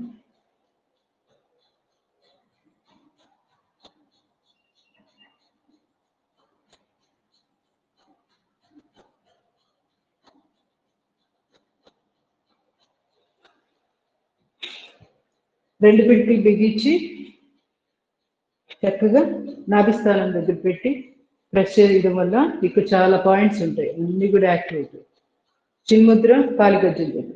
రెండు పెట్టి బిగించి చక్కగా నాభిస్థానం దగ్గర పెట్టి ప్రెస్ చేయడం వల్ల ఇక్కడ చాలా పాయింట్స్ ఉంటాయి అన్ని కూడా యాక్టివ్ అవుతాయి చిన్ముద్ర కాలిగజ్జల దగ్గర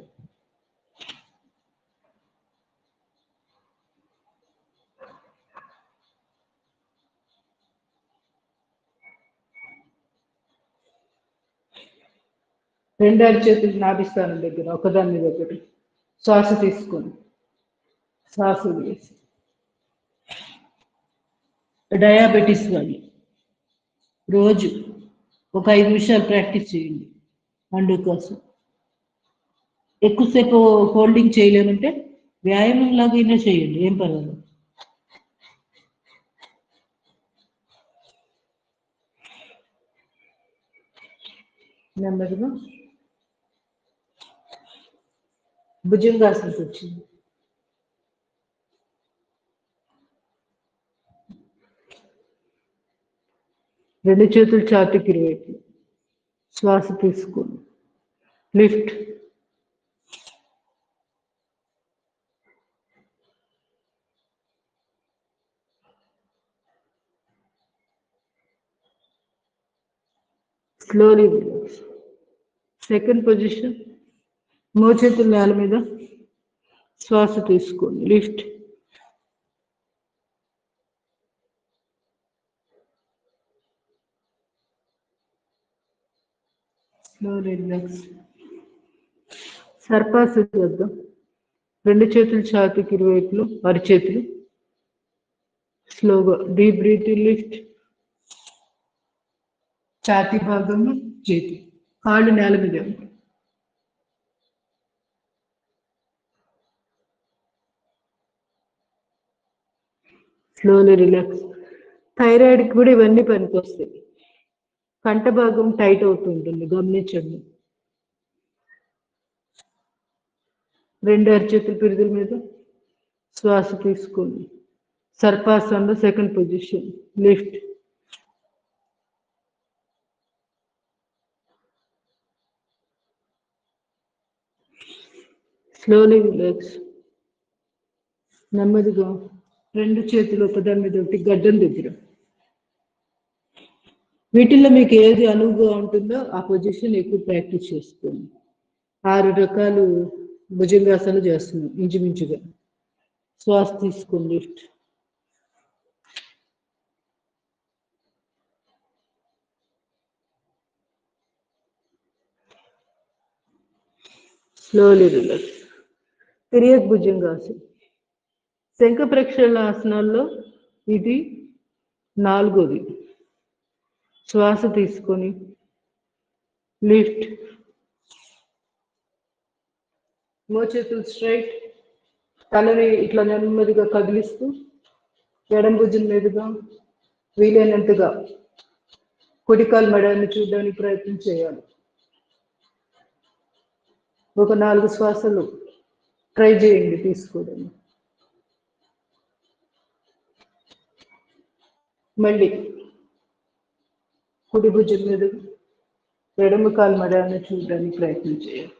రెండు అరచేతులు నాభిస్థానం దగ్గర ఒకదాని మీద ఒకటి శ్వాస తీసుకొని శ్వాస వదిలేసి డయాబెటీస్ వాళ్ళు రోజు ఒక ఐదు నిమిషాలు ప్రాక్టీస్ చేయండి మండు కోసం ఎక్కువసేపు హోల్డింగ్ చేయలేమంటే వ్యాయామం లాగైనా చేయండి ఏం పర్వాలేదు నెమ్మదిగా భుజంగాసనకి వచ్చింది రెండు చేతులు ఛాతీకి ఇరువైపు శ్వాస తీసుకోండి lift slowly relax second position మోచేతుల నేల మీద శ్వాస తీసుకోండి లిఫ్ట్ స్లోలీ రిలాక్స్ సర్పాసు చేద్దాం రెండు చేతులు ఛాతీకి ఇరువైపులు అరిచేతులు స్లోగా డీప్ బ్రీత్ లిఫ్ట్ ఛాతీ భాగంలో చేతి కాళ్ళు నేల మీద ఉంటాయి. స్లోలీ రిలాక్స్ థైరాయిడ్కి కూడా ఇవన్నీ పనికొస్తాయి కంట భాగం టైట్ అవుతుంటుంది గమనించండి రెండు అరచేతుల పిరుదుల మీద శ్వాస తీసుకోండి సర్పాసంలో second position lift slowly relax నెమ్మదిగా రెండు చేతులు ఒకదాని మీద ఒకటి గడ్డం దగ్గర వీటిల్లో మీకు ఏది అనువుగా ఉంటుందో ఆ పొజిషన్ ఎక్కువ ప్రాక్టీస్ చేసుకోండి ఆరు రకాలు భుజంగాసనాలు చేస్తున్నాం ఇంచుమించుగా శ్వాస తీసుకోండి లిఫ్ట్ స్లోలీ రిలాక్స్ తిరియక్ భుజంగాసనం శంఖ ప్రక్షాళన ఆసనాల్లో ఇది నాలుగోది శ్వాస తీసుకొని లిఫ్ట్ మోచేతులు స్ట్రైట్ తలని ఇట్లా నెమ్మదిగా కదిలిస్తూ ఎడం భుజం మీదుగా వీలైనంతగా కుడికాలు మెడని చూడడానికి ప్రయత్నం చేయాలి ఒక నాలుగు శ్వాసలు ట్రై చేయండి తీసుకోవడం మళ్ళీ కుడి భుజం మీద ఎడమ కాలు మడాన్ని చూడడానికి ప్రయత్నం చేయాలి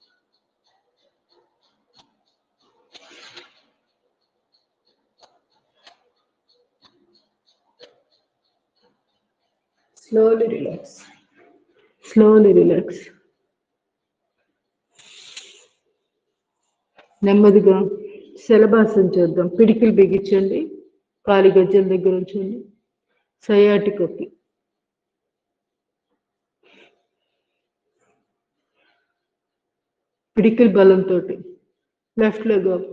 స్లోలీ రిలాక్స్ స్లోలీ రిలాక్స్ నెమ్మదిగా శలభాసం చేద్దాం పిడికిలు బిగించండి కాలి గజ్జల దగ్గర ఉంచండి సయాటికకి పిడికిల్ బలంతో left leg up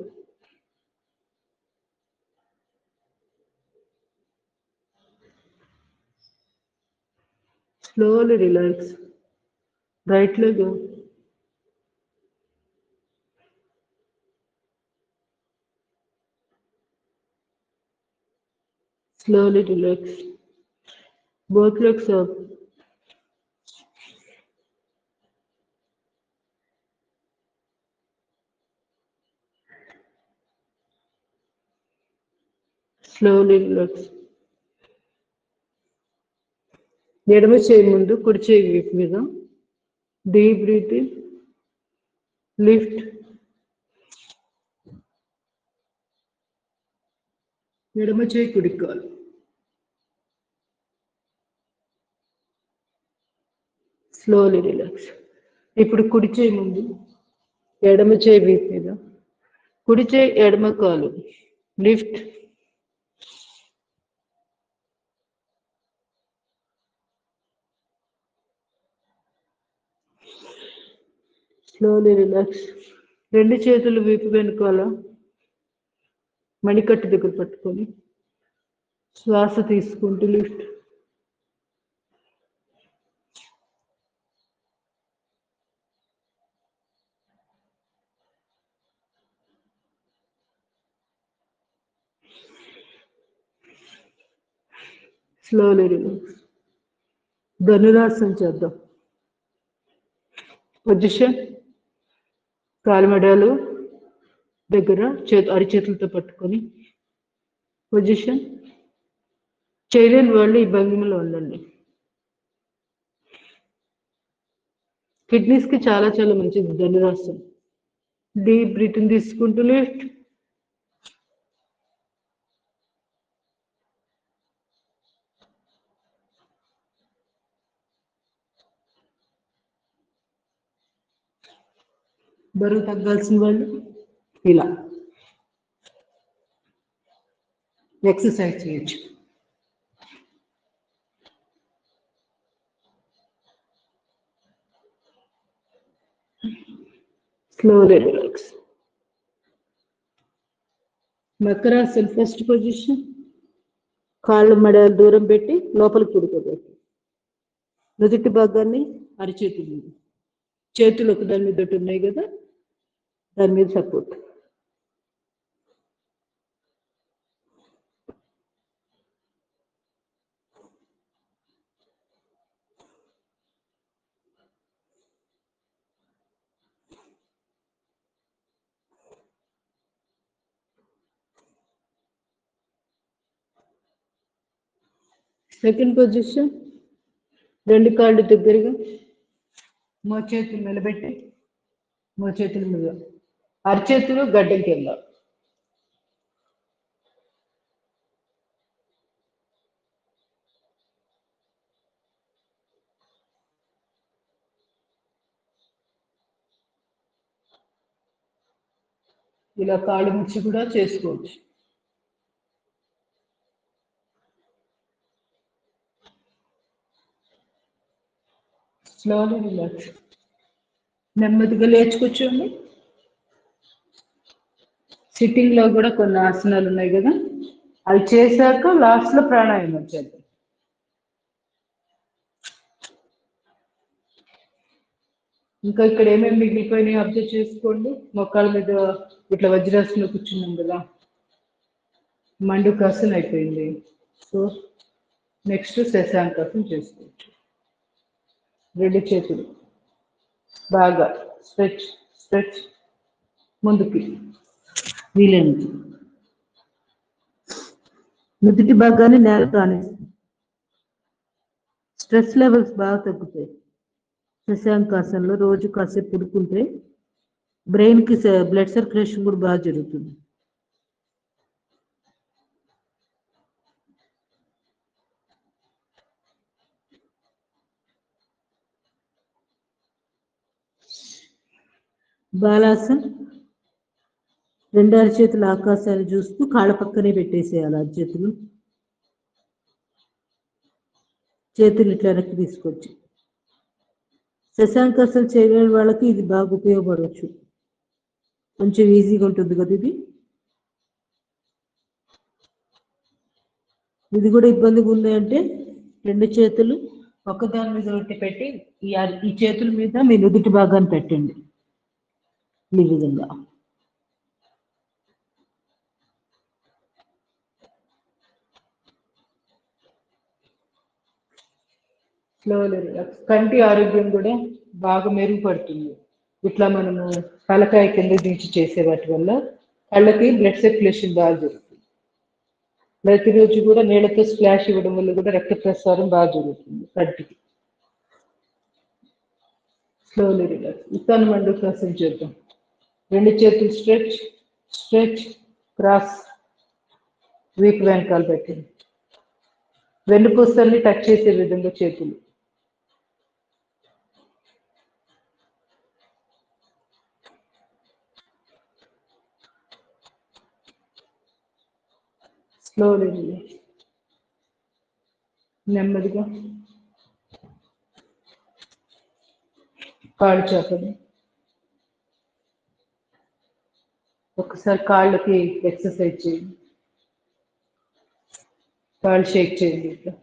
slowly relax right leg up slowly relax both legs up slowly relax ఎడమ చేయి ముందు కుడి చేయి వీపు మీద డీప్ బ్రీత్ లిఫ్ట్ ఎడమ చేయి కుడి కాలు స్లోలీ రిలాక్స్ ఇప్పుడు కుడి చేయి ముందు ఎడమ చేయి వీపు మీద కుడి చేయి ఎడమ కాలు లిఫ్ట్ స్లోలీ రిలాక్స్ రెండు చేతులు వీపు వెనుకాల మణికట్టు దగ్గర పట్టుకొని శ్వాస తీసుకుంటూ లిఫ్ట్ స్లోలీ రిలాక్స్ ధనురాసనం చేద్దాం పొజిషన్ కాలిమెడలు దగ్గర చేతు అరిచేతులతో పట్టుకొని పొజిషన్ చేయలేని వాళ్ళు ఈ భంగిమలో ఉండండి కిడ్నీస్ కి చాలా చాలా మంచిది ధనురాసనం డీప్ బ్రీతింగ్ తీసుకుంటూ లిఫ్ట్ బరువు తగ్గాల్సిన వాళ్ళు ఇలా ఎక్సర్సైజ్ చేయొచ్చు స్లోలీ రిలాక్స్ మకరాసన్ ఫస్ట్ పొజిషన్ కాళ్ళు మెడలు దూరం పెట్టి లోపలికి పుడుకోబెట్టి నుదుటి భాగాన్ని అరిచేతులు మీద చేతులు ఒక దాని మీద ఒకటి ఉన్నాయి కదా దాని మీద సపోర్ట్ సెకండ్ పొజిషన్ రెండు కాళ్ళు దగ్గరగా మో చేతులు నిలబెట్టి మో చేతుల మీద అరచేతులు గడ్డం కింద ఇలా కాళ్ళు ముచ్చి కూడా చేసుకోవచ్చు స్లోలీ రిలాక్స్ నెమ్మదిగా లేచి కూర్చోండి సిట్టింగ్ లో కూడా కొన్ని ఆసనాలు ఉన్నాయి కదా అవి చేశాక లాస్ట్ లో ప్రాణాయామం చేద్దాం ఇంకా ఇక్కడ ఏమేమి మిగిలిపోయినాయి అబ్జర్వ్ చేసుకోండి మొక్కల మీద ఇట్లా వజ్రాసనంలో కూర్చున్నాం కదా మండుకాసన అయిపోయింది సో నెక్స్ట్ శశాంకాసన చేసుకోవచ్చు రెండు చేతులు బాగా స్ట్రెచ్ స్ట్రెచ్ ముందుకి వీలైనది నుదుటి భాగాన్ని నేల కానిస్తుంది స్ట్రెస్ లెవెల్స్ బాగా తగ్గుతాయి శశాంకాసనలో రోజు కాసేపు పుడుకుంటే బ్రెయిన్కి బ్లడ్ సర్క్యులేషన్ కూడా బాగా జరుగుతుంది బాలాసన్ రెండు అరచేతులు ఆకాశాన్ని చూస్తూ కాళ్ళ పక్కనే పెట్టేసేయాలి అరచేతులు చేతులు ఇట్లా వెనక్కి తీసుకొచ్చి శశాంకాసలు చేయలేని వాళ్ళకి ఇది బాగా ఉపయోగపడవచ్చు కొంచెం ఈజీగా ఉంటుంది కదా ఇది ఇది కూడా ఇబ్బందిగా ఉన్నాయంటే రెండు చేతులు ఒకదాని మీద ఒకటి పెట్టి ఈ అర- ఈ చేతుల మీద మీ నుదుటి భాగాన్ని పెట్టండి ఈ విధంగా స్లోలీ కంటి ఆరోగ్యం కూడా బాగా మెరుగుపడుతుంది ఇట్లా మనము తలకాయ కింద దించి చేసే వాటి వల్ల కళ్ళకి బ్లడ్ సర్క్యులేషన్ బాగా జరుగుతుంది ప్రతిరోజు కూడా నీళ్ళతో స్ప్లాష్ ఇవ్వడం వల్ల కూడా రక్త ప్రసారం బాగా జరుగుతుంది కంటికి స్లోలీ రిలాక్స్ ఉత్తాన మండుకాసం చేద్దాం రెండు చేతులు స్ట్రెచ్ స్ట్రెచ్ క్రాస్ వీక్ వెనకాల పెట్టండి వెన్నుపూసల్ని టచ్ చేసే విధంగా చేతులు స్లోలీ నెమ్మదిగా కాళ్ళు చేపండి ఒకసారి కాళ్ళకి ఎక్సర్సైజ్ చేయండి కాళ్ళు షేక్ చేయండి ఇట్లా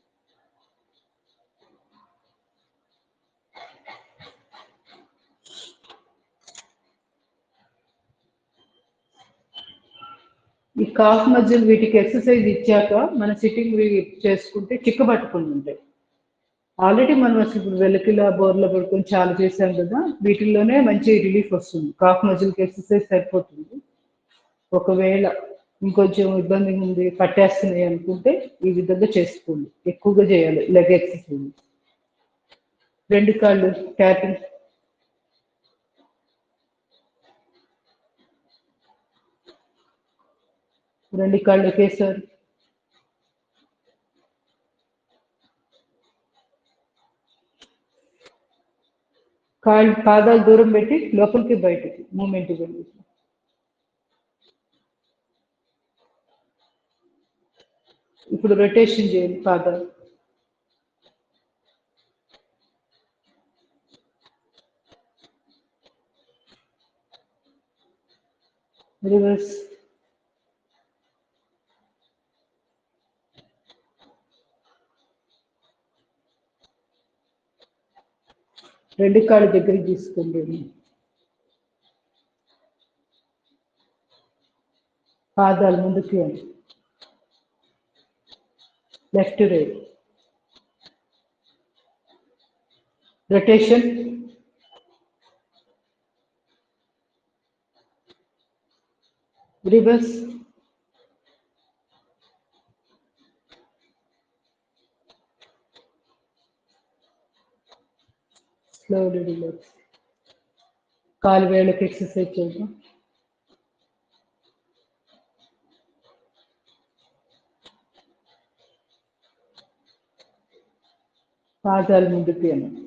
ఈ కాఫ్ మధ్యలో వీటికి ఎక్సర్సైజ్ ఇచ్చాక మన సిట్టింగ్ చేసుకుంటే చిక్క పట్టుకుని ఉంటాయి ఆల్రెడీ మనం అసలు ఇప్పుడు వెలకిలా బోర్లో పడుకొని చాలా చేశాం కదా వీటిల్లోనే మంచి రిలీఫ్ వస్తుంది కాఫ్ మజిల్కి ఎక్సర్సైజ్ సరిపోతుంది ఒకవేళ ఇంకొంచెం ఇబ్బంది ఉంది పట్టేస్తున్నాయి అనుకుంటే ఈ విధంగా చేసుకోండి ఎక్కువగా చేయాలి లెగ్ ఎక్సర్సైజ్ రెండు కాళ్ళు ట్యాపింగ్ రెండు కాళ్ళు ఒకేసారి కాళ్ళు పాదాలు దూరం పెట్టి లోపలికి బయటికి మూమెంట్ వెళ్ళి ఇప్పుడు రొటేషన్ చేయండి పాదాలు రివర్స్ రెండు కాళ్ళు దగ్గరికి తీసుకోండి పాదాలు ముందుకు ఇవ్వండి left right rotation reverse slowly relax కాలు వేళ్ళకి ఎక్సర్సైజ్ చేద్దాం పాదాలు ముందుకు అనండి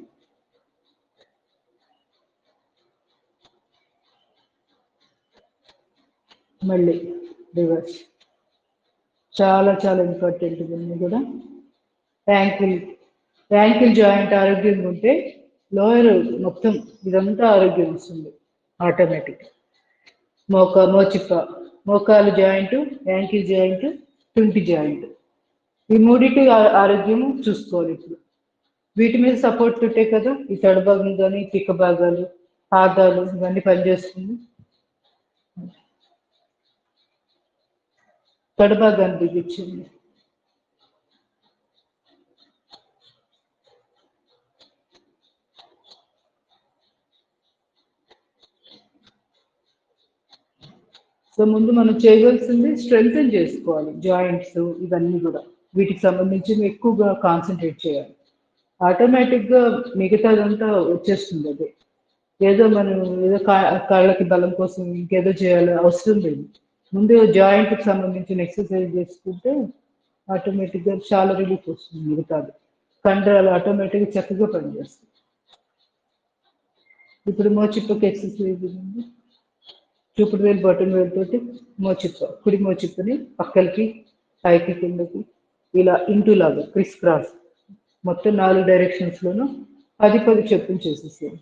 మళ్ళీ రివర్స్ చాలా చాలా ఇంపార్టెంట్ ఇవన్నీ కూడా యాంకిల్ యాంకిల్ జాయింట్ ఆరోగ్యంగా ఉంటే లోయర్ మొత్తం ఇదంతా ఆరోగ్యం వస్తుంది ఆటోమేటిక్ మోక మోచిప్ప మోకాలు జాయింట్ యాంకిల్ జాయింట్ తుంటి జాయింట్ ఈ మూడింటి ఆ- ఆరోగ్యము చూసుకోవాలి ఇప్పుడు వీటి మీద సపోర్ట్ ఉంటే కదా ఈ తడ భాగం కానీ పిక్క భాగాలు పాదాలు ఇవన్నీ పనిచేస్తుంది తడ భాగాన్ని బిగించింది సో ముందు మనం చేయవలసింది స్ట్రెంగ్తన్ చేసుకోవాలి జాయింట్స్ ఇవన్నీ కూడా వీటికి సంబంధించి ఎక్కువగా కాన్సన్ట్రేట్ చేయాలి ఆటోమేటిక్ గా మిగతాదంతా వచ్చేస్తుంది అదే ఏదో మనం ఏదో కా- కాళ్ళకి బలం కోసం ఇంకేదో చేయాలి అవసరం లేదు ముందు జాయింట్ కి సంబంధించిన ఎక్సర్సైజ్ చేసుకుంటే ఆటోమేటిక్ గా చాలా రిలీఫ్ వస్తుంది మిగతాది కండరాలు ఆటోమేటిక్ గా చక్కగా పనిచేస్తాయి ఇప్పుడు మోచిప్పకి ఎక్సర్సైజ్ ఉంది చూపుడు వేలు బటన్ వేలు తోటి మోచిప్ప కుడి మోచిప్పని పక్కలకి పైకి కిందకి ఇలా ఇంటూ లాగా క్రిస్ క్రాస్ మొత్తం నాలుగు డైరెక్షన్స్ లోను పది పది చెప్పులు చేసేసారు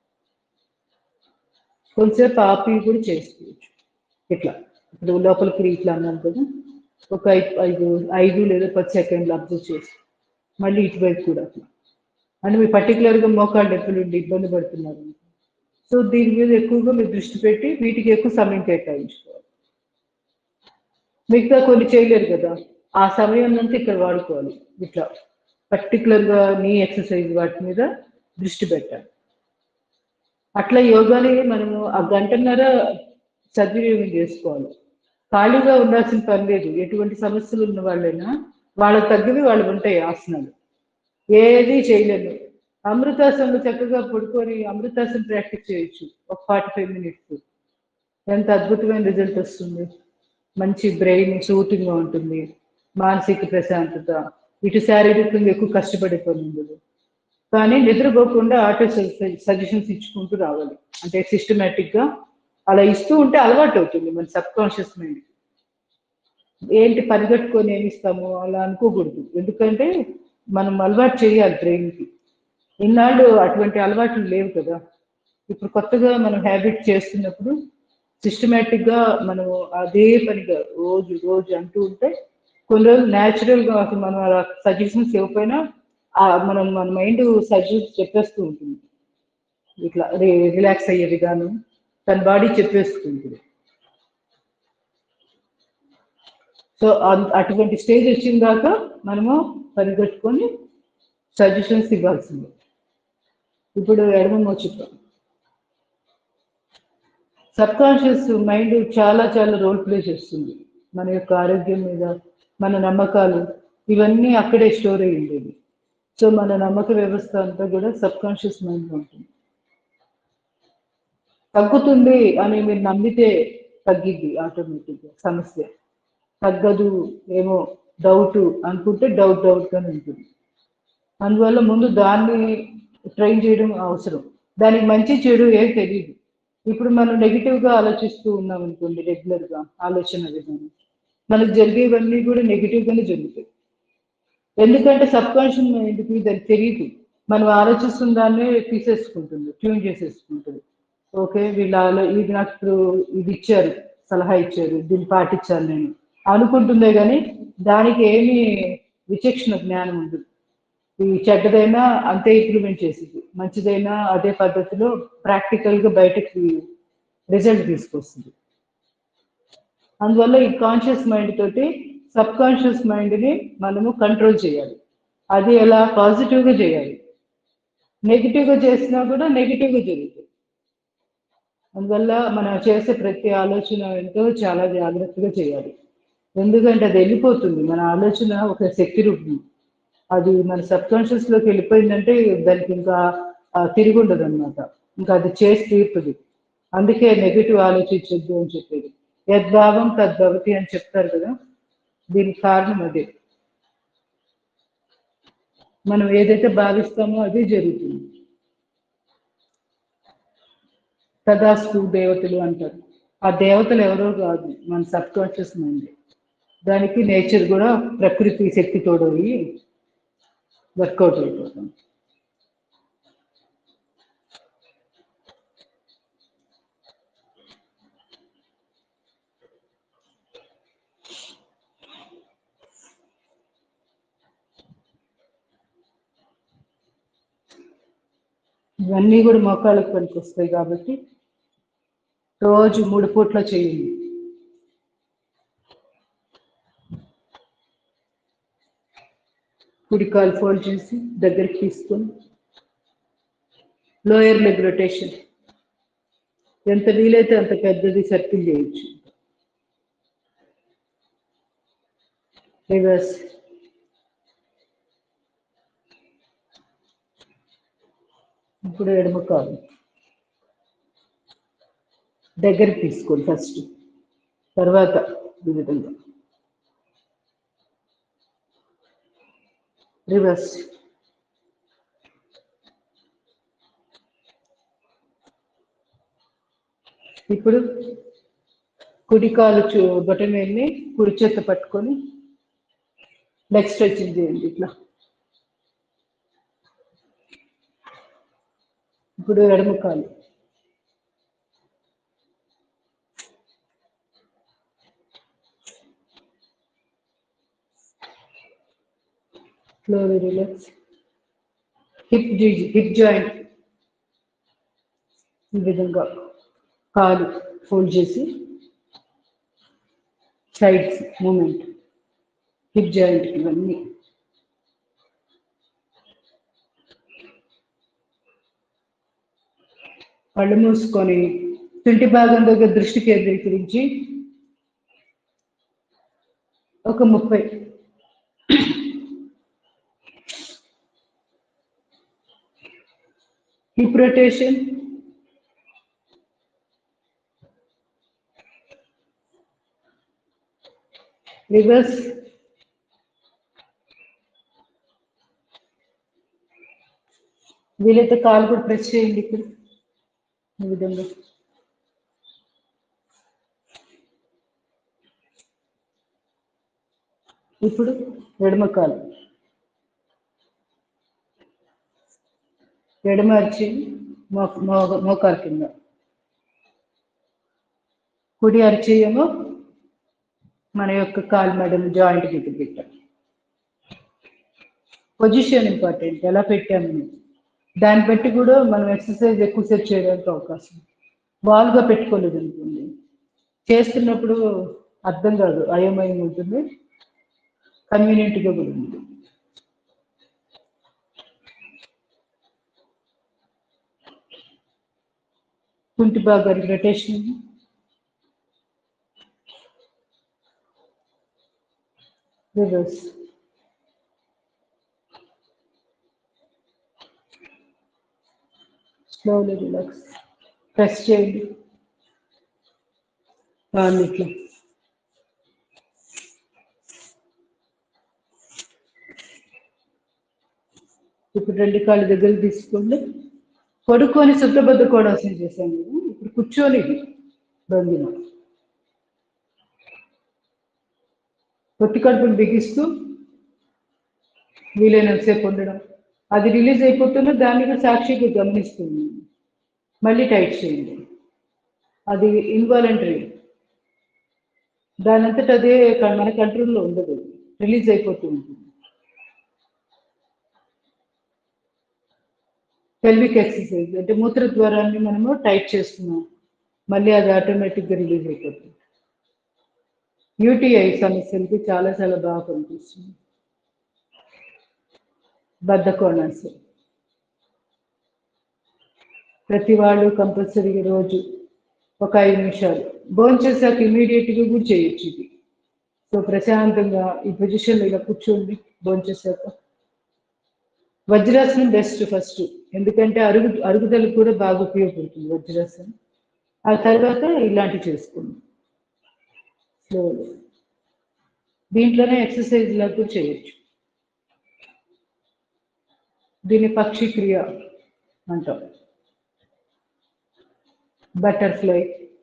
కొంచెంసేపు ఆపి కూడా చేసుకోవచ్చు ఇట్లా ఇప్పుడు లోపలికి ఇట్లా అన్నాను కదా ఒక ఐదు ఐదు ఐదు లేదా పది సెకండ్లు అబ్జర్వ్ చేసి మళ్ళీ ఇటువైపు కూడా అట్లా అని మీ పర్టికులర్గా మోకాళ్ళు ఎప్పుడు ఇబ్బంది పడుతున్నారు సో దీని మీద ఎక్కువగా మీరు దృష్టి పెట్టి వీటికి ఎక్కువ సమయం కేటాయించుకోవాలి మిగతా కొన్ని చేయలేరు కదా ఆ సమయం అంతా ఇక్కడ వాడుకోవాలి ఇట్లా పర్టికులర్గా నీ ఎక్సర్సైజ్ వాటి మీద దృష్టి పెట్టాలి అట్లా యోగాని మనము ఆ గంటన్నర సద్వినియోగం చేసుకోవాలి ఖాళీగా ఉండాల్సిన పని లేదు ఎటువంటి సమస్యలు ఉన్న వాళ్ళైనా వాళ్ళకి తగ్గవి వాళ్ళు ఉంటాయి ఆసనాలు ఏది చేయలేము అమృతాసనంలో చక్కగా పడుకొని అమృతాసనం ప్రాక్టీస్ చేయొచ్చు ఒక ఫార్టీ ఫైవ్ మినిట్స్ ఎంత అద్భుతమైన రిజల్ట్ వస్తుంది మంచి బ్రెయిన్ సూటింగ్గా ఉంటుంది మానసిక ప్రశాంతత ఇటు శారీరకంగా ఎక్కువ కష్టపడే పని ఉండదు కానీ నిద్రపోకుండా ఆటో సజెషన్స్ ఇచ్చుకుంటూ రావాలి అంటే సిస్టమేటిక్ గా అలా ఇస్తూ ఉంటే అలవాటు అవుతుంది మన సబ్ కాన్షియస్ మైండ్ ఏంటి పరిగెట్టుకొని ఏమి ఇస్తాము అలా అనుకోకూడదు ఎందుకంటే మనం అలవాటు చేయాలి బ్రెయిన్ కి ఇన్నాళ్ళు అటువంటి అలవాట్లు లేవు కదా ఇప్పుడు కొత్తగా మనం హ్యాబిట్ చేస్తున్నప్పుడు సిస్టమేటిక్ గా మనం అదే పనిగా రోజు రోజు అంటూ ఉంటే కొన్ని రోజులు న్యాచురల్ గా అసలు మనం అలా సజెషన్స్ ఇవ్వకపోయినా ఆ మనం మన మైండ్ సజెషన్స్ చెప్పేస్తూ ఉంటుంది ఇట్లా రిలాక్స్ అయ్యే విధానం తన బాడీ చెప్పేస్తుంటుంది సో అటువంటి స్టేజ్ వచ్చిన దాకా మనము పరిగెట్టుకొని సజెషన్స్ ఇవ్వాల్సిందే ఇప్పుడు ఎడమ మోచిప్ప సబ్ కాన్షియస్ మైండ్ చాలా చాలా రోల్ ప్లే చేస్తుంది మన యొక్క ఆరోగ్యం మీద మన నమ్మకాలు ఇవన్నీ అక్కడే స్టోర్ అయ్యి ఉండేది సో మన నమ్మక వ్యవస్థ అంతా కూడా సబ్ కాన్షియస్ మైండ్ ఉంటుంది తగ్గుతుంది అని మీరు నమ్మితే తగ్గిద్ది ఆటోమేటిక్గా సమస్య తగ్గదు ఏమో డౌట్ అనుకుంటే డౌట్ డౌట్ గానే ఉంటుంది అందువల్ల ముందు దాన్ని ట్రైన్ చేయడం అవసరం దానికి మంచి చెడు ఏం తెలియదు ఇప్పుడు మనం నెగిటివ్ గా ఆలోచిస్తూ ఉన్నాం అనుకోండి రెగ్యులర్ గా ఆలోచన విధానం మనకు జరిగేవన్నీ కూడా నెగిటివ్ గానే జరుగుతాయి ఎందుకంటే సబ్ కాన్షియస్ మైండ్కి దానికి తెలియదు మనం ఆలోచిస్తున్న దాన్నే తీసేసుకుంటుంది ట్యూన్ చేసేసుకుంటుంది ఓకే వీళ్ళు ఆలో ఇది నాకు ఇప్పుడు ఇది ఇచ్చారు సలహా ఇచ్చారు దీన్ని పాటించాను నేను అనుకుంటుందే కానీ దానికి ఏమీ విచక్షణ జ్ఞానం ఉండదు ఈ చెడ్డదైనా అంతే ఇంప్లిమెంట్ చేసింది మంచిదైనా అదే పద్ధతిలో ప్రాక్టికల్ గా బయటకి రిజల్ట్ తీసుకొస్తుంది అందువల్ల ఈ కాన్షియస్ మైండ్ తోటి సబ్ కాన్షియస్ మైండ్ ని మనము కంట్రోల్ చేయాలి అది ఎలా పాజిటివ్ గా చేయాలి నెగిటివ్ గా చేసినా కూడా నెగిటివ్ గా జరుగుతుంది అందువల్ల మనం చేసే ప్రతి ఆలోచన ఎంతో చాలా జాగ్రత్తగా చేయాలి ఎందుకంటే అది వెళ్ళిపోతుంది మన ఆలోచన ఒక శక్తి రూపం అది మన సబ్ కాన్షియస్ లోకి వెళ్ళిపోయిందంటే దానికి ఇంకా ఆ, తిరిగి ఉండదు అనమాట ఇంకా అది చేసి తీర్పుది అందుకే నెగిటివ్ ఆలోచించొద్దు అని చెప్పేది యద్భావం తద్భవతి అని చెప్తారు కదా దీనికి కారణం అదే మనం ఏదైతే భావిస్తామో అదే జరుగుతుంది తదాస్తు దేవతలు అంటారు ఆ దేవతలు ఎవరో కాదు మన సబ్ కాన్షియస్ మైండ్ దానికి నేచర్ కూడా ప్రకృతి శక్తి తోడవి వర్కౌట్ అయిపోతుంది ఇవన్నీ కూడా మోకాళ్ళకు పనికి వస్తాయి కాబట్టి రోజు మూడు పూట్ల చేయండి కుడి కాలు ఫోల్డ్ చేసి దగ్గరికి తీసుకొని లోయర్ లెగ్ రొటేషన్ ఎంత వీలైతే అంత పెద్దది సర్కిల్ చేయొచ్చు రివర్స్ ఇప్పుడు ఎడమ కాలు దగ్గరికి తీసుకోండి ఫస్ట్ తర్వాత ఈ విధంగా రివర్స్ ఇప్పుడు కుడి కాలు చూ బొటమేల్ని కుడి చేత పట్టుకొని లెగ్ స్ట్రెచింగ్ చేయండి ఇట్లా ఇప్పుడు ఎడమ కాలు slowly relax hip hip joint ఈ విధంగా కాలు ఫోల్డ్ చేసి సైడ్స్ మూమెంట్ హిప్ జాయింట్ ఇవన్నీ కళ్ళు మూసుకొని తుంటి భాగం దగ్గర దృష్టి కేంద్రీకరించి ఒక ముప్పై హిప్ రొటేషన్ రివర్స్ వీలైతే కాలు కూడా ప్రెస్ చేయండి ఇక్కడ ఈ విధంగా ఇప్పుడు ఎడమ కాలు ఎడమ అరిచి మో మో- మోకాలు కింద కుడి అరిచేయము మన యొక్క కాలు మెడల్ జాయింట్ దగ్గర పెట్టాం పొజిషన్ ఇంపార్టెంట్ ఎలా పెట్టాము అనేది. దాన్ని బట్టి కూడా మనం ఎక్సర్సైజ్ ఎక్కువసేపు చేయడానికి అవకాశం ఉంది. వాల్గా పెట్టుకోలేదు అనుకోండి చేస్తున్నప్పుడు అర్థం కాదు అయోమయం ఉంటుంది కన్వీనియంట్గా కూడా ఉంది కుంటి బాగా rotation reverse slowly relax press చేయండి కాళ్ళు ఇట్లా ఇప్పుడు రెండు కాళ్ళు దగ్గరికి తీసుకోండి పడుకొని శుద్ధబద్ధ కోడాసన చేశాను నేను. ఇప్పుడు కూర్చొని బందిన పొత్తి కడుపును బిగిస్తూ వీలైనంతసేపు ఉండడం అది రిలీజ్ అయిపోతున్నా దాన్ని కూడా సాక్షిగా గమనిస్తుంది మళ్ళీ టైట్ చేయండి అది ఇన్వాలంటరీ దానంతట అదే క- మన కంట్రోల్లో ఉండదు రిలీజ్ అయిపోతూ ఉంటుంది పెల్విక్ ఎక్సర్సైజ్ అంటే మూత్ర ద్వారాన్ని మనము టైట్ చేస్తున్నాం మళ్ళీ అది ఆటోమేటిక్గా రిలీజ్ అయిపోతుంది యూటీఐ సమస్యలకి చాలా చాలా బాగా పనిపిస్తుంది బద్ధకోణాసు ప్రతి వాళ్ళు కంపల్సరీగా రోజు ఒక ఐదు నిమిషాలు భోజనం చేశాక ఇమీడియట్గా కూడా చేయొచ్చు ఇది సో ప్రశాంతంగా ఈ పొజిషన్లో ఇలా కూర్చోండి భోజనం చేశాక వజ్రాసనం బెస్ట్ ఫస్ట్ ఎందుకంటే అరుగు అరుగుదలకు కూడా బాగా ఉపయోగపడుతుంది వజ్రాసనం ఆ తర్వాత ఇలాంటివి చేసుకోండి స్లోలో దీంట్లోనే ఎక్సర్సైజ్ లాగా కూడా చేయొచ్చు దీన్ని పక్షి క్రియ అంటాం బటర్ఫ్లై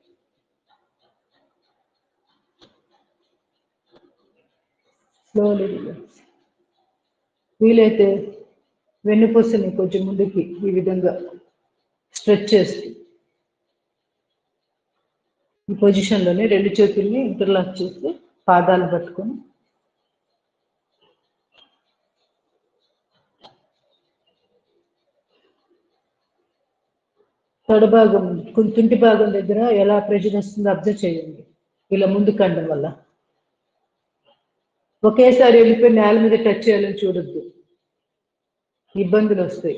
స్లోలీ రిలాక్స్ వీలైతే వెన్నుపూసని కొంచెం ముందుకి ఈ విధంగా స్ట్రెచ్ చేస్తూ ఈ పొజిషన్లోనే రెండు చేతుల్ని ఇంటర్లాక్ చేసి పాదాలు పట్టుకొని తొడ భాగం కు- తుంటి భాగం దగ్గర ఎలా ప్రెషర్ వస్తుందో అబ్జర్వ్ చేయండి ఇలా ముందు కండం వల్ల ఒకేసారి వెళ్ళిపోయి నేల మీద టచ్ చేయాలని చూడొద్దు ఇబ్బందులు వస్తాయి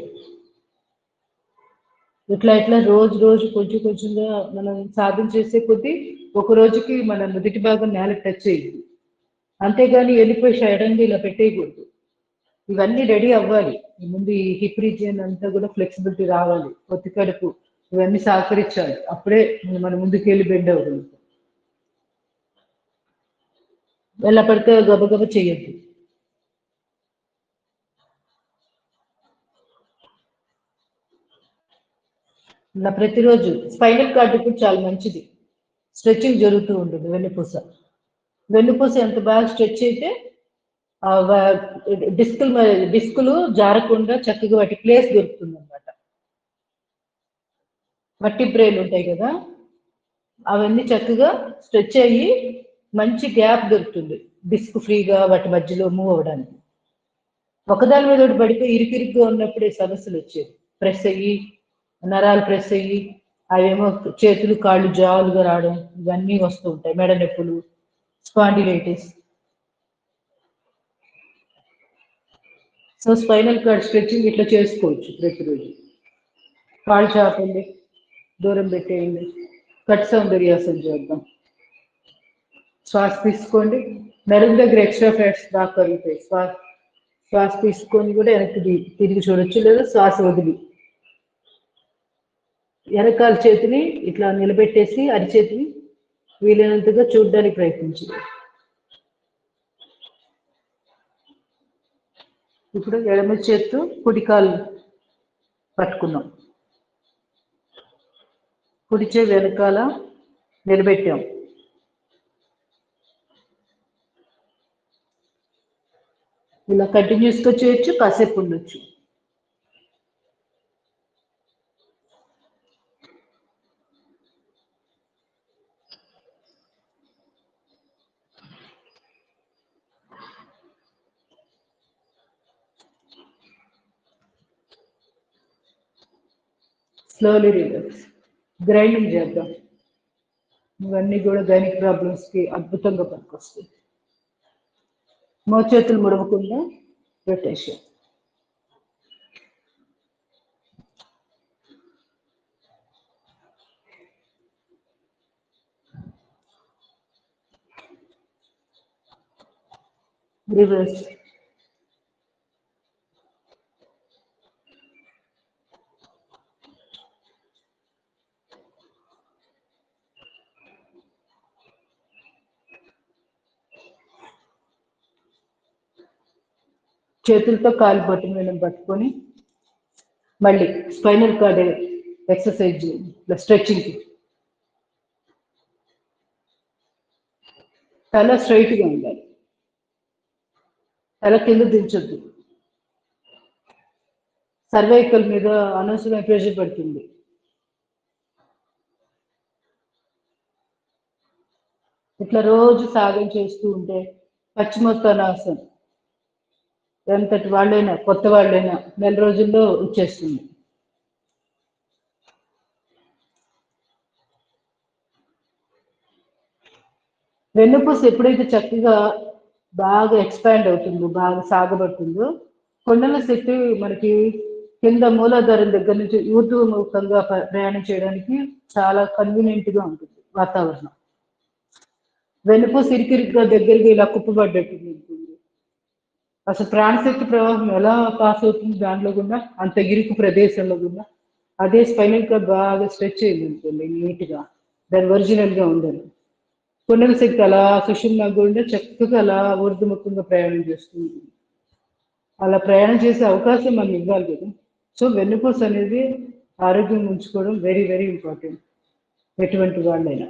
ఇట్లా ఇట్లా రోజు రోజు కొంచెం కొంచెంగా మనం సాధన చేసే కొద్దీ ఒక రోజుకి మన నుదిటి భాగం నేల టచ్ చేయదు అంతేగాని వెళ్ళిపోయి సడన్గా ఇలా పెట్టేయకూడదు ఇవన్నీ రెడీ అవ్వాలి ఈ ముందు ఈ హిప్ రీజియన్ అంతా కూడా ఫ్లెక్సిబిలిటీ రావాలి పొత్తి కడుపు ఇవన్నీ సహకరించాలి అప్పుడే మన ముందుకు వెళ్ళి బెండ్ అవ్వగలుగుతాం ఎలా పడితే గబగబ చేయొద్దు ఇలా ప్రతిరోజు స్పైనల్ కార్డు కూడా చాలా మంచిది స్ట్రెచ్చింగ్ జరుగుతూ ఉంటుంది వెన్నుపూస వెన్నుపూస ఎంత బాగా స్ట్రెచ్ అయితే ఆ వ- డిస్కులు మ- డిస్కులు జారకుండా చక్కగా వాటి ప్లేస్ దొరుకుతుంది అనమాట మట్టి బ్రెయిన్ ఉంటాయి కదా అవన్నీ చక్కగా స్ట్రెచ్ అయ్యి మంచి గ్యాప్ దొరుకుతుంది డిస్క్ ఫ్రీగా వాటి మధ్యలో మూవ్ అవ్వడానికి ఒకదాని మీద ఒకటి పడితే ఇరికిరిగ్గా ఉన్నప్పుడే సమస్యలు వచ్చేవి ప్రెస్ అయ్యి నరాలు ప్రెస్ అయ్యి అవేమో చేతులు కాళ్ళు జాలుగా రావడం ఇవన్నీ వస్తూ ఉంటాయి మెడ నొప్పులు spondylitis so spinal cord stretching ఇట్లా చేసుకోవచ్చు ప్రతిరోజు కాళ్ళు చాపండి దూరం పెట్టేయండి కట్ సౌందర్యాసనం చేద్దాం శ్వాస తీసుకోండి నడుము దగ్గర ఎక్స్ట్రా ఫ్యాట్స్ బాగా కలుగుతాయి శ్వాస శ్వాస తీసుకొని కూడా వెనక్కి ది- తిరిగి చూడొచ్చు లేదా శ్వాస వదిలి వెనకాల చేతిని ఇట్లా నిలబెట్టేసి అరిచేతిని వీలైనంతగా చూడడానికి ప్రయత్నించండి ఇప్పుడు ఎడమ చేత్తు కుడి కాలు పట్టుకున్నాం కుడి చేయి వెనకాల నిలబెట్టాం ఇలా కంటిన్యూస్గా చేయొచ్చు కాసేపు ఉండొచ్చు స్లోలీ రిలాక్స్ గ్రైండింగ్ చేద్దాం ఇవన్నీ కూడా గైనిక్ ప్రాబ్లమ్స్కి అద్భుతంగా పనికొస్తాయి మోచేతులు ముడవకుండా రొటేషన్ రివర్స్ చేతులతో కాలు బొట్టు మీద పట్టుకొని మళ్ళీ స్పైనల్ కార్డ్ ఎక్సర్సైజ్ స్ట్రెచ్చింగ్ తల straight గా ఉండాలి తల కింద దించొద్దు సర్వైకల్ మీద అనవసరమైన ప్రెషర్ పడుతుంది ఇట్లా రోజు సాగం చేస్తూ ఉంటే పశ్చిమోత్తానాసనం ఎంతటి వాళ్ళైనా కొత్త వాళ్ళైనా నెల రోజుల్లో వచ్చేస్తుంది వెన్నుపూస ఎప్పుడైతే చక్కగా బాగా ఎక్స్పాండ్ అవుతుందో బాగా సాగబడుతుందో కొండల శక్తి మనకి కింద మూలాధారం దగ్గర నుంచి ఊర్ధ్వముఖంగా ప- ప్రయాణం చేయడానికి చాలా కన్వీనియంట్ గా ఉంటుంది వాతావరణం వెన్నుపూస ఇరికిరిగ్గా దగ్గరికి ఇలా కుప్పబడ్డట్టు ఉంటుంది అసలు ప్రాణశక్తి ప్రవాహం ఎలా పాస్ అవుతుంది దాంట్లో కూడా అంత ఇరుకు ప్రదేశంలో కూడా అదే స్పైనల్ కార్డ్ బాగా స్ట్రెచ్ అయింది అనుకోండి నీట్ గా దాని ఒరిజినల్ గా ఉండాలి కొండల శక్తి అలా సుషుమ్నా గుండె చక్కగా అలా ఊర్ధముఖంగా ప్రయాణం చేస్తుంది అలా ప్రయాణం చేసే అవకాశం మనం ఇవ్వాలి కదా సో వెన్నుపూస అనేది ఆరోగ్యం ఉంచుకోవడం వెరీ వెరీ ఇంపార్టెంట్ ఎటువంటి వాళ్ళైనా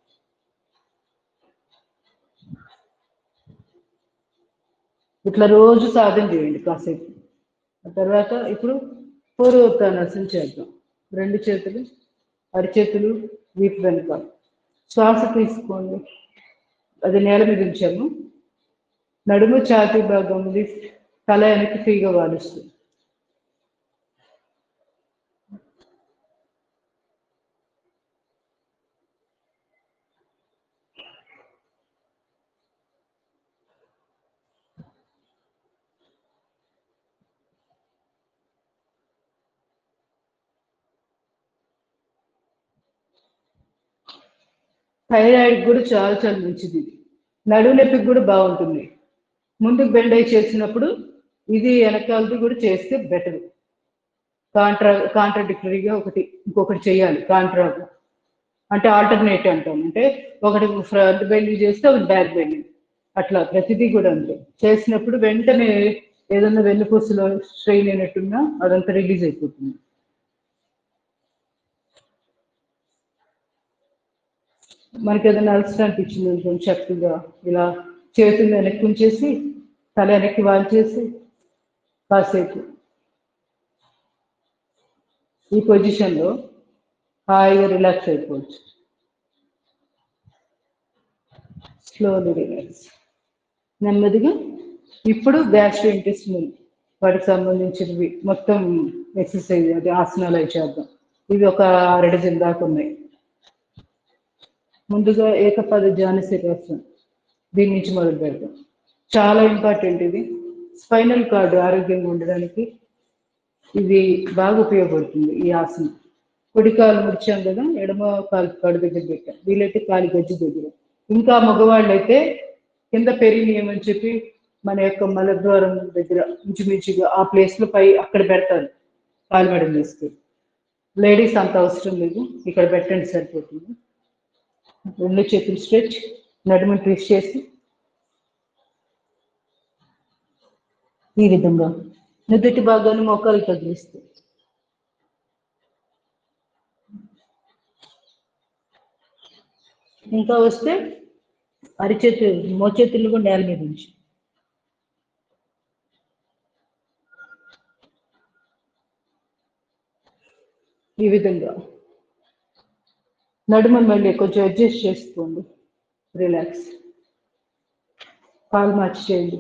ఇట్లా రోజు సాధన చేయండి కాసేపు ఆ తర్వాత ఇప్పుడు పూర్వోత్తానాసనం చేద్దాం రెండు చేతులు అరిచేతులు వీపు వెనుక శ్వాస తీసుకోండి అది నేల మీద ఉంచాము నడుము ఛాతీ భాగం లిఫ్ట్ తల వెనక్కి ఫ్రీగా వాలుస్తుంది థైరాయిడ్ కూడా చాలా చాలా మంచిది ఇది నడుము నొప్పికి కూడా బాగుంటుంది ముందుకు బెండ్ అయి చేసినప్పుడు ఇది వెనకాలది కూడా చేస్తే బెటర్ కాంట్రా కాంట్రాడిక్టరీగా ఒకటి ఇంకొకటి చేయాలి కాంట్రా అంటే ఆల్టర్నేట్ అంటాం అంటే ఒకటి ఫ్రంట్ బెండింగ్ చేస్తే ఒకటి బ్యాక్ బెండింగ్ అట్లా ప్రతిదీ కూడా అంతే చేసినప్పుడు వెంటనే ఏదన్నా వెన్నుపూసలో స్ట్రెయిన్ అయినట్టున్నా అదంతా రిలీజ్ అయిపోతుంది మనకి ఏదైనా అలసట అనిపించింది అనుకోండి చక్కగా ఇలా చేతులు వెనక్కి ఉంచేసి తల వెనక్కి వాల్చేసి కాసేపు ఈ పొజిషన్లో హాయిగా రిలాక్స్ అయిపోవచ్చు స్లోలీ రిలాక్స్ నెమ్మదిగా ఇప్పుడు గ్యాస్ట్రో ఇంటెస్టినల్ వాటికి సంబంధించినవి మొత్తం ఎక్సర్సైజ్ అది ఆసనాలు అవి చేద్దాం ఇవి ఒక అరడజన్ దాకా ఉన్నాయి ముందుగా ఏకపద జానశిరాసనం దీని నుంచి మొదలు పెడదాం చాలా ఇంపార్టెంట్ ఇది స్పైనల్ కార్డు ఆరోగ్యంగా ఉండడానికి ఇది బాగా ఉపయోగపడుతుంది ఈ ఆసనం కుడి కాలు ముడిచాం కదా ఎడమ కాలు కాడు దగ్గర పెట్టాం వీలైతే కాలి గజ్జి దగ్గర ఇంకా మగవాళ్ళు అయితే కింద పెరినియం అని చెప్పి మన యొక్క మలద్వారం దగ్గర ఇంచుమించుగా ఆ ప్లేస్ లో పై అక్కడ పెడతారు కాలు మెడ తీసుకెళ్ళి లేడీస్ అంత అవసరం లేదు ఇక్కడ పెట్టండి సరిపోతుంది రెండు చేతులు స్ట్రెచ్ నడుము ట్విస్ట్ చేసి ఈ విధంగా నుదుటి భాగాన్ని మోకాలు తగిలిస్తూ ఇంకా వస్తే అరిచేతు మోచేతులు కూడా నేల మీద ఉంచి ఈ విధంగా నడుమ మళ్ళీ కొంచెం అడ్జస్ట్ చేసుకోండి రిలాక్స్ కాలు మార్చి చేయండి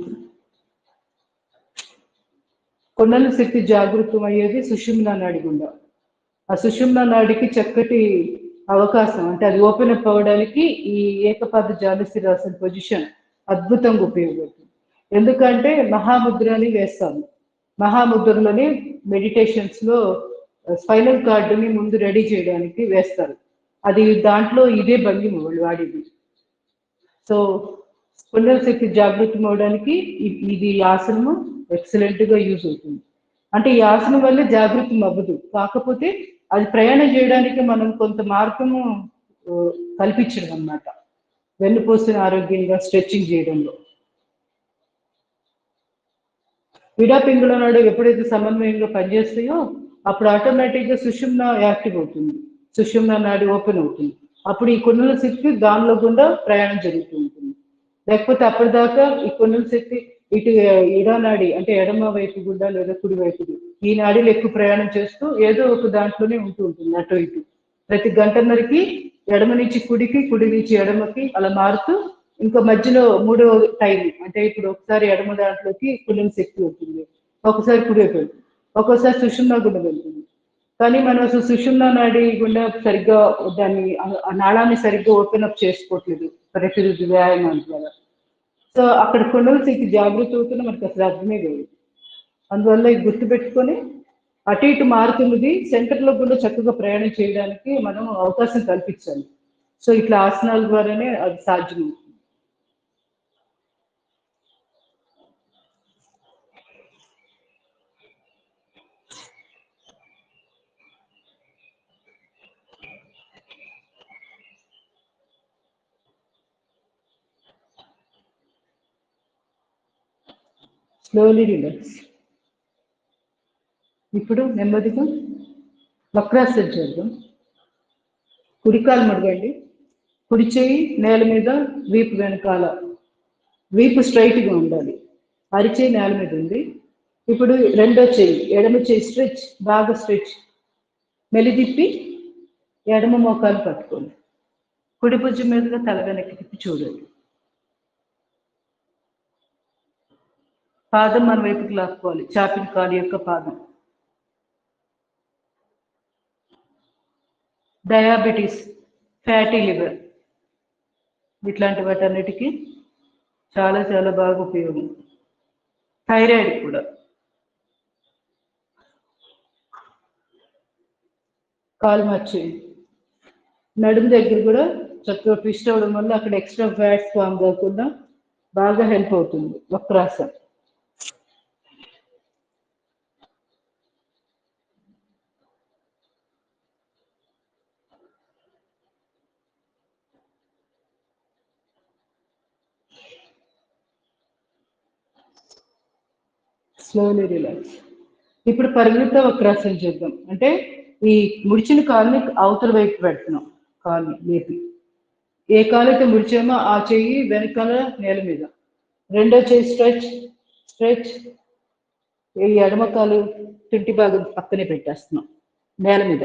కొండల శక్తి జాగృతం అయ్యేది సుషుమ్నా నాడి గుండా ఆ సుషుమ్నా నాడికి చక్కటి అవకాశం అంటే అది ఓపెన్ అప్ అవ్వడానికి ఈ ఏకపాద జాలస్థిరాసన పొజిషన్ అద్భుతంగా ఉపయోగపడుతుంది ఎందుకంటే మహాముద్రని వేస్తాము మహాముద్రలోని మెడిటేషన్స్ లో స్పైనల్ కార్డుని ముందు రెడీ చేయడానికి వేస్తారు అది దాంట్లో ఇదే భంగిమ వాళ్ళు వాడేది సో కుండల శక్తి జాగృతం అవడానికి ఇ- ఇది ఆసనము ఎక్సలెంట్ గా యూజ్ అవుతుంది అంటే ఈ ఆసనం వల్ల జాగృతం అవ్వదు కాకపోతే అది ప్రయాణం చేయడానికి మనం కొంత మార్గము ఆ, కల్పించడం అన్నమాట వెన్నుపూసని ఆరోగ్యంగా స్ట్రెచ్చింగ్ చేయడంలో విడాపింగుల నాడు ఎప్పుడైతే సమన్వయంగా పనిచేస్తాయో అప్పుడు ఆటోమేటిక్ గా సుషుమ్న యాక్టివ్ అవుతుంది సుషుమ్న నాడి ఓపెన్ అవుతుంది అప్పుడు ఈ కొన్నుల శక్తి దానిలో గుండా ప్రయాణం జరుగుతూ ఉంటుంది లేకపోతే అప్పటిదాకా ఈ కొన్నుల శక్తి ఇటు ఇడా నాడి అంటే ఎడమ వైపు గుండా లేదా కుడి వైపు ఈ నాడీలు ఎక్కువ ప్రయాణం చేస్తూ ఏదో ఒక దాంట్లోనే ఉంటూ ఉంటుంది అటు ఇటు ప్రతి గంటన్నరకి ఎడమ నుంచి కుడికి కుడి నుంచి ఎడమకి అలా మారుతూ ఇంకా మధ్యలో మూడో టైం అంటే ఇప్పుడు ఒకసారి ఎడమ దాంట్లోకి కులం శక్తి ఉంటుంది ఒకసారి కుడి వైపు వెళ్తుంది ఒక్కోసారి సుషుమ్నా గుండా వెళ్తుంది కానీ మనం అసలు సుషుమ్నా నాడి గుండా సరిగ్గా దాన్ని ఆ- ఆ నాళాన్ని సరిగ్గా ఓపెన్ అప్ చేసుకోవట్లేదు ప్రతిరోజు వ్యాయామం ద్వారా సో అక్కడ కొండల శక్తి జాగృతి అవుతున్న మనకు అసలు అర్థమే లేదు అందువల్ల ఇది గుర్తుపెట్టుకొని అటు ఇటు మారుతున్నది సెంటర్ లో కూడా చక్కగా ప్రయాణం చేయడానికి మనం అవకాశం కల్పించాలి సో ఇట్లా ఆసనాల ద్వారానే అది సాధ్యం స్లోలీ రిలాక్స్ ఇప్పుడు నెమ్మదిగా వక్రాసన చేద్దాం కుడికాలు మడగండి కుడి చేయి నేల మీద వీపు వెనకాల వీపు straight గా ఉండాలి అరిచేయి నేల మీద ఉంది ఇప్పుడు రెండో చెయ్యి ఎడమ చెయ్యి స్ట్రెచ్ బాగా స్ట్రెచ్ మెలిదిప్పి ఎడమ మోకాలు పట్టుకోండి కుడి భుజం మీదుగా తల వెనక్కి తిప్పి చూడండి పాదం మన వైపుకి లాక్కోవాలి చాపిన కాలు యొక్క పాదం డయాబెటీస్ ఫ్యాటీ లివర్ ఇట్లాంటి వాటన్నిటికీ చాలా చాలా బాగా ఉపయోగం థైరాయిడ్ కూడా కాలు మార్చేయండి నడుము దగ్గర కూడా చక్కగా ట్విస్ట్ అవ్వడం వల్ల అక్కడ ఎక్స్ట్రా ఫ్యాట్స్ ఫామ్ కాకుండా బాగా హెల్ప్ అవుతుంది వక్రాసన్ స్లోలీ రిలాక్స్ ఇప్పుడు పరిమిత వక్రాసనం చేద్దాం అంటే ఈ ముడిచిన కాలుని అవతల వైపు పెడుతున్నాం కాలుని లేపి ఏ కాలు అయితే ముడిచామో ఆ చెయ్యి వెనకాల నేల మీద రెండో చెయ్యి స్ట్రెచ్ స్ట్రెచ్ ఈ ఎడమ కాలు తుంటి భాగం పక్కనే పెట్టేస్తున్నాం నేల మీద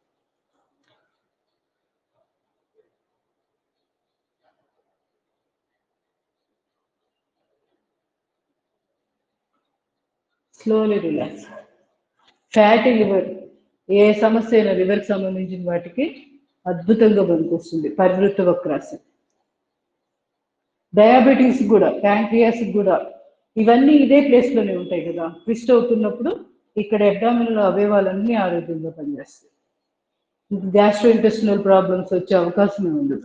స్లోలీ రిలాక్స్ ఫ్యాటీ లివర్ ఏ సమస్య అయినా లివర్కి సంబంధించిన వాటికి అద్భుతంగా పనికొస్తుంది పరివృత్త వక్రాసనం డయాబెటీస్ కూడా ప్యాంక్రియాస్ కూడా ఇవన్నీ ఇదే ప్లేస్ లోనే ఉంటాయి కదా ట్విస్ట్ అవుతున్నప్పుడు ఇక్కడ అబ్డామినల్ అవయవాలన్నీ ఆరోగ్యంగా పనిచేస్తాయి గ్యాస్ట్రో ఇంటెస్టినల్ ప్రాబ్లమ్స్ వచ్చే అవకాశమే ఉండదు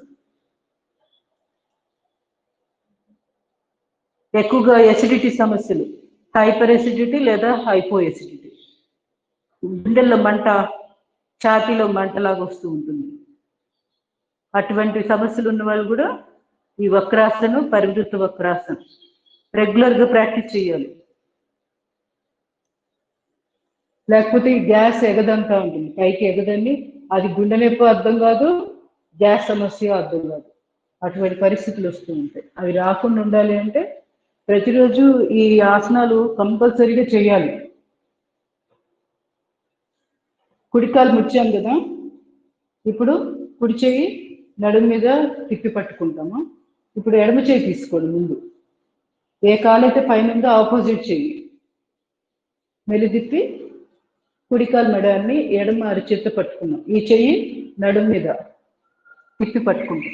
ఎక్కువగా ఎసిడిటీ సమస్యలు హైపర్ ఎసిడిటీ లేదా హైపో ఎసిడిటీ గుండెల్లో మంట ఛాతీలో మంటలాగా వస్తూ ఉంటుంది అటువంటి సమస్యలు ఉన్న వాళ్ళు కూడా ఈ వక్రాసనం పరివృత్త వక్రాసనం రెగ్యులర్ గా ప్రాక్టీస్ చేయాలి లేకపోతే ఈ గ్యాస్ ఎగదంతా ఉంటుంది పైకి ఎగదండి అది గుండె నొప్పి అర్థం కాదు గ్యాస్ సమస్య అర్థం కాదు అటువంటి పరిస్థితులు వస్తూ ఉంటాయి అవి రాకుండా ఉండాలి అంటే ప్రతిరోజు ఈ ఆసనాలు కంపల్సరీగా చేయాలి కుడికాలు ముచ్చాం కదా ఇప్పుడు కుడి చెయ్యి నడుము మీద తిప్పి పట్టుకుంటాము ఇప్పుడు ఎడమ చేయి తీసుకోండి ముందు ఏ కాలైతే పైన ఉందో ఆపోజిట్ చెయ్యి మెలి తిప్పి కుడికాలు మెడాన్ని ఎడమ అరిచేత్తో పట్టుకున్నాం ఈ చెయ్యి నడుము మీద తిప్పి పట్టుకుంటాం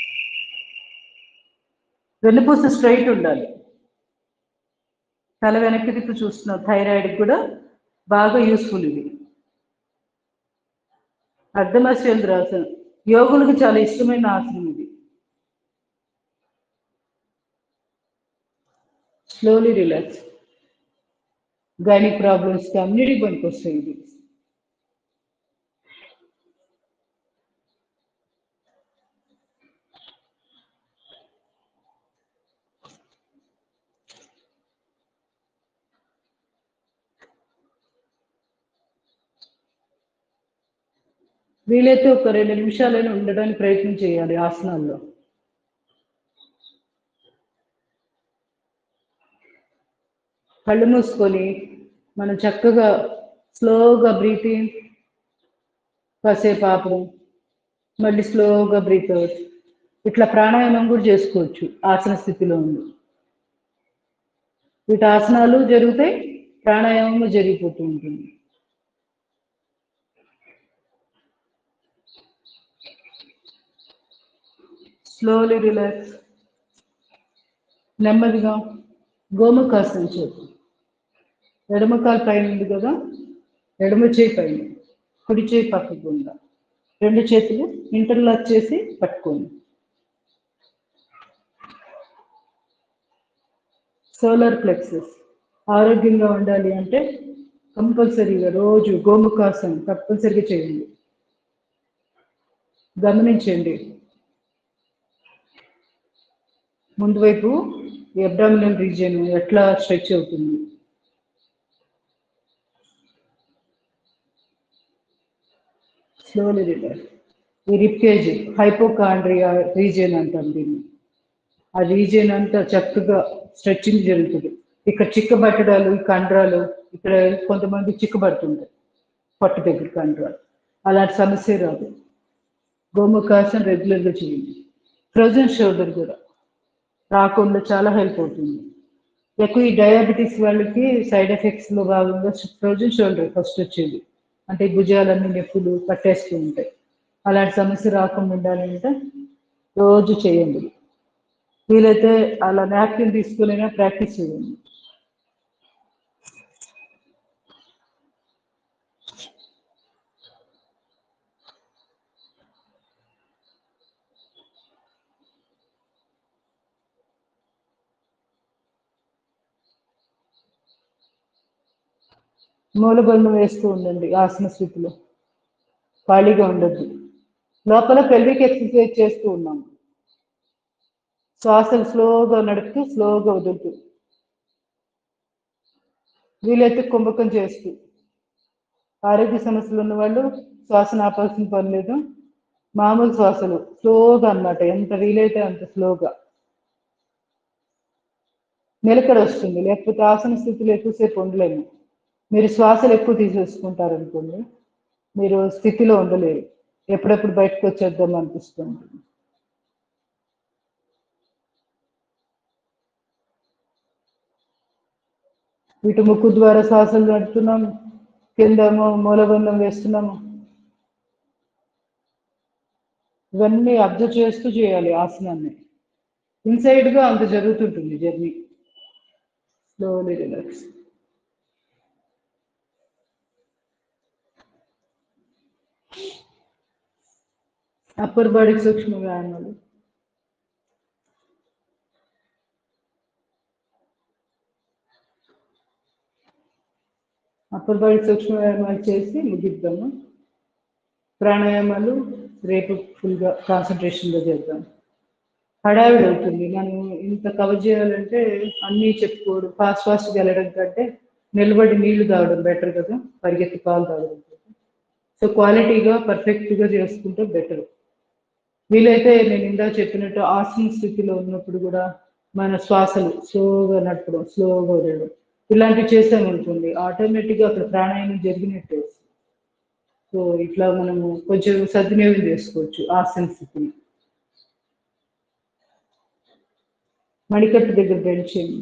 వెన్నుపూస స్ట్రైట్ ఉండాలి తల వెనక్కి తిప్పి చూస్తున్నాం థైరాయిడ్ కూడా బాగా యూస్ఫుల్ ఇది అర్ధమశ్వేంద్ర ఆసనం యోగులకు చాలా ఇష్టమైన ఆసనం ఇది స్లోలీ రిలాక్స్ గైనిక్ ప్రాబ్లమ్స్కి అన్నిటికి పనికొస్తాయి ఇది వీలైతే ఒక రెండు నిమిషాలైనా ఉండడానికి ప్రయత్నం చేయాలి ఆసనాల్లో కళ్ళు మూసుకొని మనం చక్కగా స్లోగా బ్రీతింగ్ కాసేపు ఆపడం మళ్ళీ స్లోగా బ్రీత్ అవుట్ ఇట్లా ప్రాణాయామం కూడా చేసుకోవచ్చు ఆసన స్థితిలో ఉంది వీటి ఆసనాలు జరుగుతాయి ప్రాణాయామం జరిగిపోతూ ఉంటుంది స్లోలీ రిలాక్స్ నెమ్మదిగా గోముఖాసనం చేద్దాం ఎడమ కాలు పైన ఉంది కదా ఎడమ చేయి పైన కుడి చేయి పక్కకు ఉందా రెండు చేతులు ఇంటర్లాక్ చేసి పట్టుకోండి సోలార్ ప్లెక్సెస్ ఆరోగ్యంగా ఉండాలి అంటే కంపల్సరీగా రోజు గోముఖాసనం తప్పనిసరిగా చేయండి గమనించండి ముందు వైపు అబ్డామినల్ రీజియన్ ఎట్లా స్ట్రెచ్ అవుతుంది స్లోలీ రిలాక్స్ ఈ రిప్కేజ్ హైపోకాండ్రియా రీజియన్ అంటాం దీన్ని ఆ రీజియన్ అంతా చక్కగా స్ట్రెచ్చింగ్ జరుగుతుంది ఇక్కడ చిక్కబట్టడాలు ఈ కండరాలు ఇక్కడ కొంతమంది చిక్కబడుతుంటాయి పట్టు దగ్గర కండరాలు అలాంటి సమస్య రాదు గోముఖాసనం రెగ్యులర్గా చేయండి ఫ్రోజన్ షోల్డర్ కూడా రాకుండా చాలా హెల్ప్ అవుతుంది ఎక్కువ ఈ డయాబెటీస్ వాళ్ళకి సైడ్ ఎఫెక్ట్స్ లో భాగంగా ఫ్రోజన్ షోల్డర్ ఫస్ట్ వచ్చేది అంటే భుజాలన్నీ నొప్పులు పట్టేస్తూ ఉంటాయి అలాంటి సమస్య రాకుండా ఉండాలంటే రోజు చేయండి వీలైతే అలా నాప్కిన్ తీసుకునైనా ప్రాక్టీస్ చేయండి మూలబంధం వేస్తూ ఉండండి ఆసన స్థితిలో ఖాళీగా ఉండద్దు లోపల పెల్విక్ ఎక్సర్సైజ్ చేస్తూ ఉన్నాము శ్వాసలు స్లోగా నడుపుతూ స్లోగా వదులుతూ వీలైతే కుంభకం చేస్తూ ఆరోగ్య సమస్యలు ఉన్న వాళ్ళు శ్వాసను ఆపాల్సిన పని లేదు మామూలు శ్వాసలు స్లోగా అన్నమాట ఎంత వీలైతే అంత స్లోగా నిలకడ వస్తుంది లేకపోతే ఆసన స్థితిలో ఎక్కువసేపు ఉండలేము మీరు శ్వాసలు ఎక్కువ తీసేసుకుంటారు అనుకోండి మీరు స్థితిలో ఉండలేరు ఎప్పుడెప్పుడు బయటకు వచ్చేద్దాం అనిపిస్తుంది ఇటు ముక్కు ద్వారా శ్వాసలు నడుపుతున్నాము కిందేమో మూలబంధం వేస్తున్నాము ఇవన్నీ అబ్జర్వ్ చేస్తూ చేయాలి ఆసనాన్ని ఇన్సైడ్ గా అంత జరుగుతుంటుంది జర్నీ స్లోలీ రిలాక్స్ అప్పర్ బాడీకి సూక్ష్మ వ్యాయామాలు అప్పర్ బాడీ సూక్ష్మ వ్యాయామాలు చేసి ముగిద్దాము ప్రాణాయామాలు రేపు ఫుల్గా కాన్సన్ట్రేషన్గా చేద్దాం హడావిడి అవుతుంది మనం ఇంత కవర్ చేయాలంటే అన్నీ చెప్పుకోవడం ఫాస్ట్ ఫాస్ట్గా వెళ్ళడం కంటే నిలబడి నీళ్లు తాగడం బెటర్ కదా పరిగెత్తి పాలు తాగడం సో క్వాలిటీగా పర్ఫెక్ట్గా చేసుకుంటే బెటర్ వీలైతే నేను ఇందా చెప్పినట్టు ఆసన స్థితిలో ఉన్నప్పుడు కూడా మన శ్వాసలు స్లోగా నడపడం స్లోగా వదలడం ఇలాంటివి చేసామనుకోండి ఆటోమేటిక్గా అక్కడ ప్రాణాయామం జరిగినట్టే సో ఇట్లా మనము కొంచెం సద్వినియోగం చేసుకోవచ్చు ఆసన స్థితిని మణికట్టు దగ్గర బెండ్ చేయండి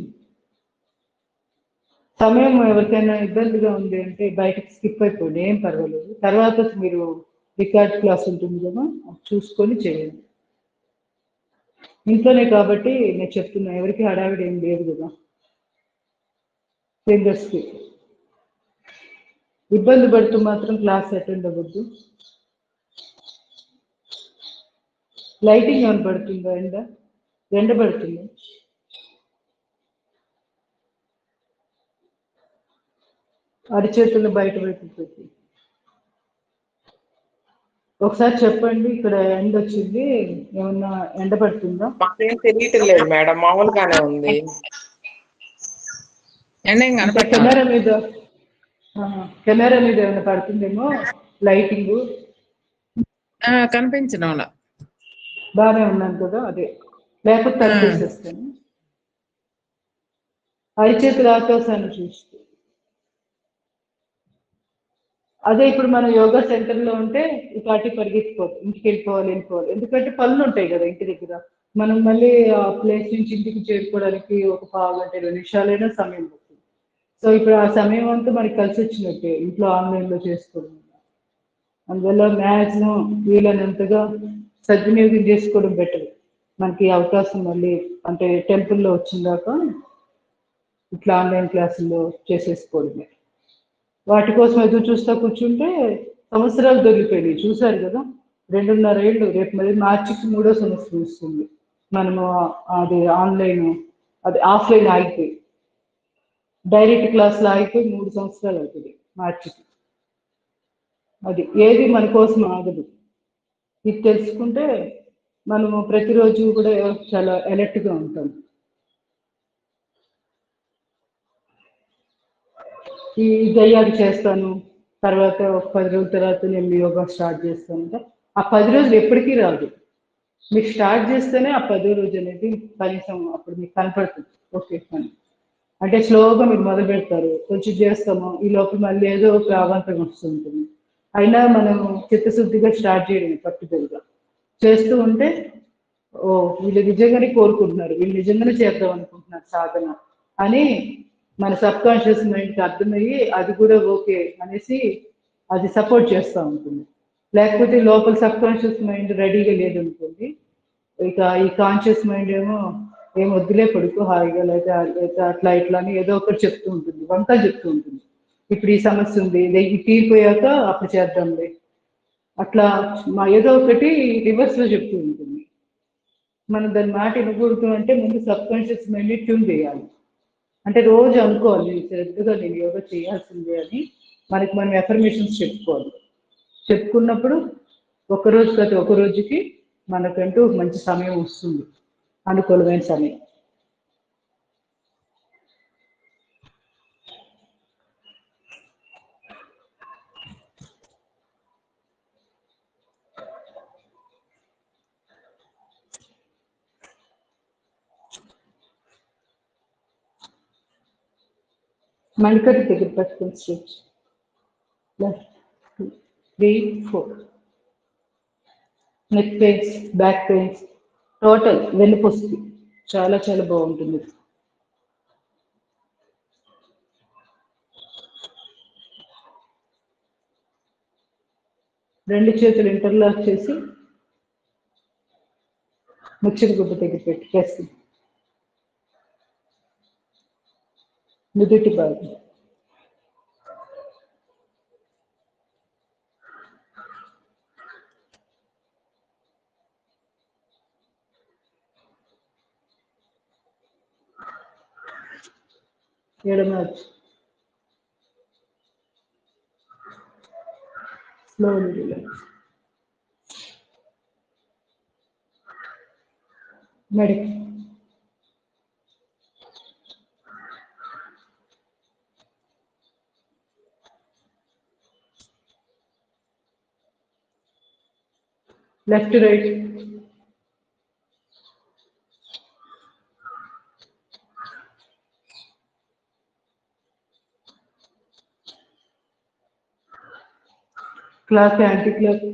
సమయం ఎవరికైనా ఇబ్బందిగా ఉంది అంటే బయటకు స్కిప్ అయిపోండి ఏం పర్వాలేదు తర్వాత మీరు రికార్డ్ క్లాస్ ఉంటుంది కదా అది చూసుకొని చేయండి ఇంట్లోనే కాబట్టి నేను చెప్తున్నా ఎవరికి హడావిడి ఏం లేదు కదా ఫింగర్స్కి ఇబ్బంది పడుతూ మాత్రం క్లాస్ అటెండ్ అవ్వద్దు లైటింగ్ ఏమైనా పడుతుందా ఎండ ఎండ పడుతుంది అరిచేతులు బయట వైపు పెట్టి ఒకసారి చెప్పండి ఇక్కడ ఎండ వచ్చింది ఏమన్నా ఎండ పడుతుందా మాకేం తెలియటం లేదు మేడం మామూలుగానే ఉంది ఎండ ఏం అంటే కనపడతా కెమెరా మీద ఆహా, కెమెరా మీద ఏమైనా పడుతుందేమో లైటింగ్ కనిపించడం అలా బాగానే ఉన్నాను కదా అదే లేకపోతే తగ్గిసేస్తాను అరిచేతుల ఆకాశాన్ని చూస్తూ అదే ఇప్పుడు మనం యోగా సెంటర్ లో ఉంటే ఈ పాటి పరిగెత్తిపోవాలి ఇంటికి వెళ్ళిపోవాలి వెళ్ళిపోవాలి ఎందుకంటే పనులు ఉంటాయి కదా ఇంటి దగ్గర మనం మళ్ళీ ఆ ప్లేస్ నుంచి ఇంటికి చేరుకోవడానికి ఒక పావు గంట ఇరవై నిమిషాలైనా సమయం పడుతుంది సో ఇప్పుడు ఆ సమయం అంతా మనకి కలిసి వచ్చినట్టే ఇంట్లో ఆన్లైన్ లో చేసుకోవడం వల్ల. అందువల్ల మ్యాక్సిమం వీలైనంతగా సద్వినియోగం చేసుకోవడం బెటర్ మనకి అవకాశం మళ్ళీ అంటే టెంపుల్లో వచ్చిందాక ఇట్లా ఆన్లైన్ క్లాసుల్లో చేసేసుకోవడమే వాటి కోసం ఎదురు చూస్తా కూర్చుంటే సంవత్సరాలు దొరికిపోయినాయి చూశారు కదా రెండున్నర ఏళ్ళు రేపు మళ్ళీ మార్చికి మూడో సంవత్సరం వస్తుంది మనము అది ఆన్లైన్ అది ఆఫ్లైన్ ఆగిపోయి డైరెక్ట్ క్లాసులు ఆగిపోయి మూడు సంవత్సరాలు అవుతుంది మార్చికి అది ఏది మన కోసం ఆగదు ఇది తెలుసుకుంటే మనము ప్రతిరోజు కూడా చాలా alert గా ఉంటాం ఈ దయ్యాలు చేస్తాను తర్వాత ఒక పది రోజుల తర్వాత నేను యోగా స్టార్ట్ చేస్తాను అంటే ఆ పది రోజులు ఎప్పటికీ రాదు మీరు స్టార్ట్ చేస్తేనే ఆ పదో రోజు అనేది కనీసం అప్పుడు మీకు కనపడుతుంది ఓకే అని అంటే స్లోగా మీరు మొదలు పెడతారు కొంచెం చేస్తాము ఈ లోపల మళ్ళీ ఏదో ఒక అవాంతరం వస్తుంటుంది అయినా మనం చిత్తశుద్ధిగా స్టార్ట్ చేయడం పట్టుదలగా చేస్తూ ఉంటే ఓ వీళ్ళు నిజంగానే కోరుకుంటున్నారు వీళ్ళు నిజంగానే చేద్దాం అనుకుంటున్నారు సాధన అని మన సబ్ కాన్షియస్ మైండ్కి అర్థమయ్యి అది కూడా ఓకే అనేసి అది సపోర్ట్ చేస్తూ ఉంటుంది లేకపోతే లోపల సబ్ కాన్షియస్ మైండ్ రెడీగా లేదనుకోండి ఇక ఈ కాన్షియస్ మైండ్ ఏమో ఏం వద్దులే పడుకో హాయిగా లేదా లేదా అట్లా ఇట్లా అని ఏదో ఒకటి చెప్తూ ఉంటుంది వంక చెప్తూ ఉంటుంది ఇప్పుడు ఈ సమస్య ఉంది ఇది ఇది తీరిపోయాక అప్పుడు చేద్దాంలే అట్లా మా ఏదో ఒకటి రివర్స్ లో చెప్తూ ఉంటుంది మనం దాని మాట వినకూడదు అంటే ముందు సబ్ కాన్షియస్ మైండ్ ట్యూన్ చేయాలి అంటే రోజు అనుకోవాలి నేను శ్రద్ధగా నేను యోగా చేయాల్సిందే అని మనకి మనం ఎఫర్మేషన్స్ చెప్పుకోవాలి చెప్పుకున్నప్పుడు ఒక రోజు ప్రతి ఒక రోజుకి మనకంటూ మంచి సమయం వస్తుంది అనుకూలమైన సమయం మణికట్టు దగ్గర పట్టుకొని stretch left three four neck pains back pains total వెన్నుపొస్తుంది చాలా చాలా బాగుంటుంది రెండు చేతులు ఇంటర్లాక్ చేసి ముచ్చటి గుడ్డ దగ్గర పెట్టి ప్రెస్ నుదుటి భాగం ఎడమ స్లోలీ రిలాక్స్ మెడిక్ left right clock anti clock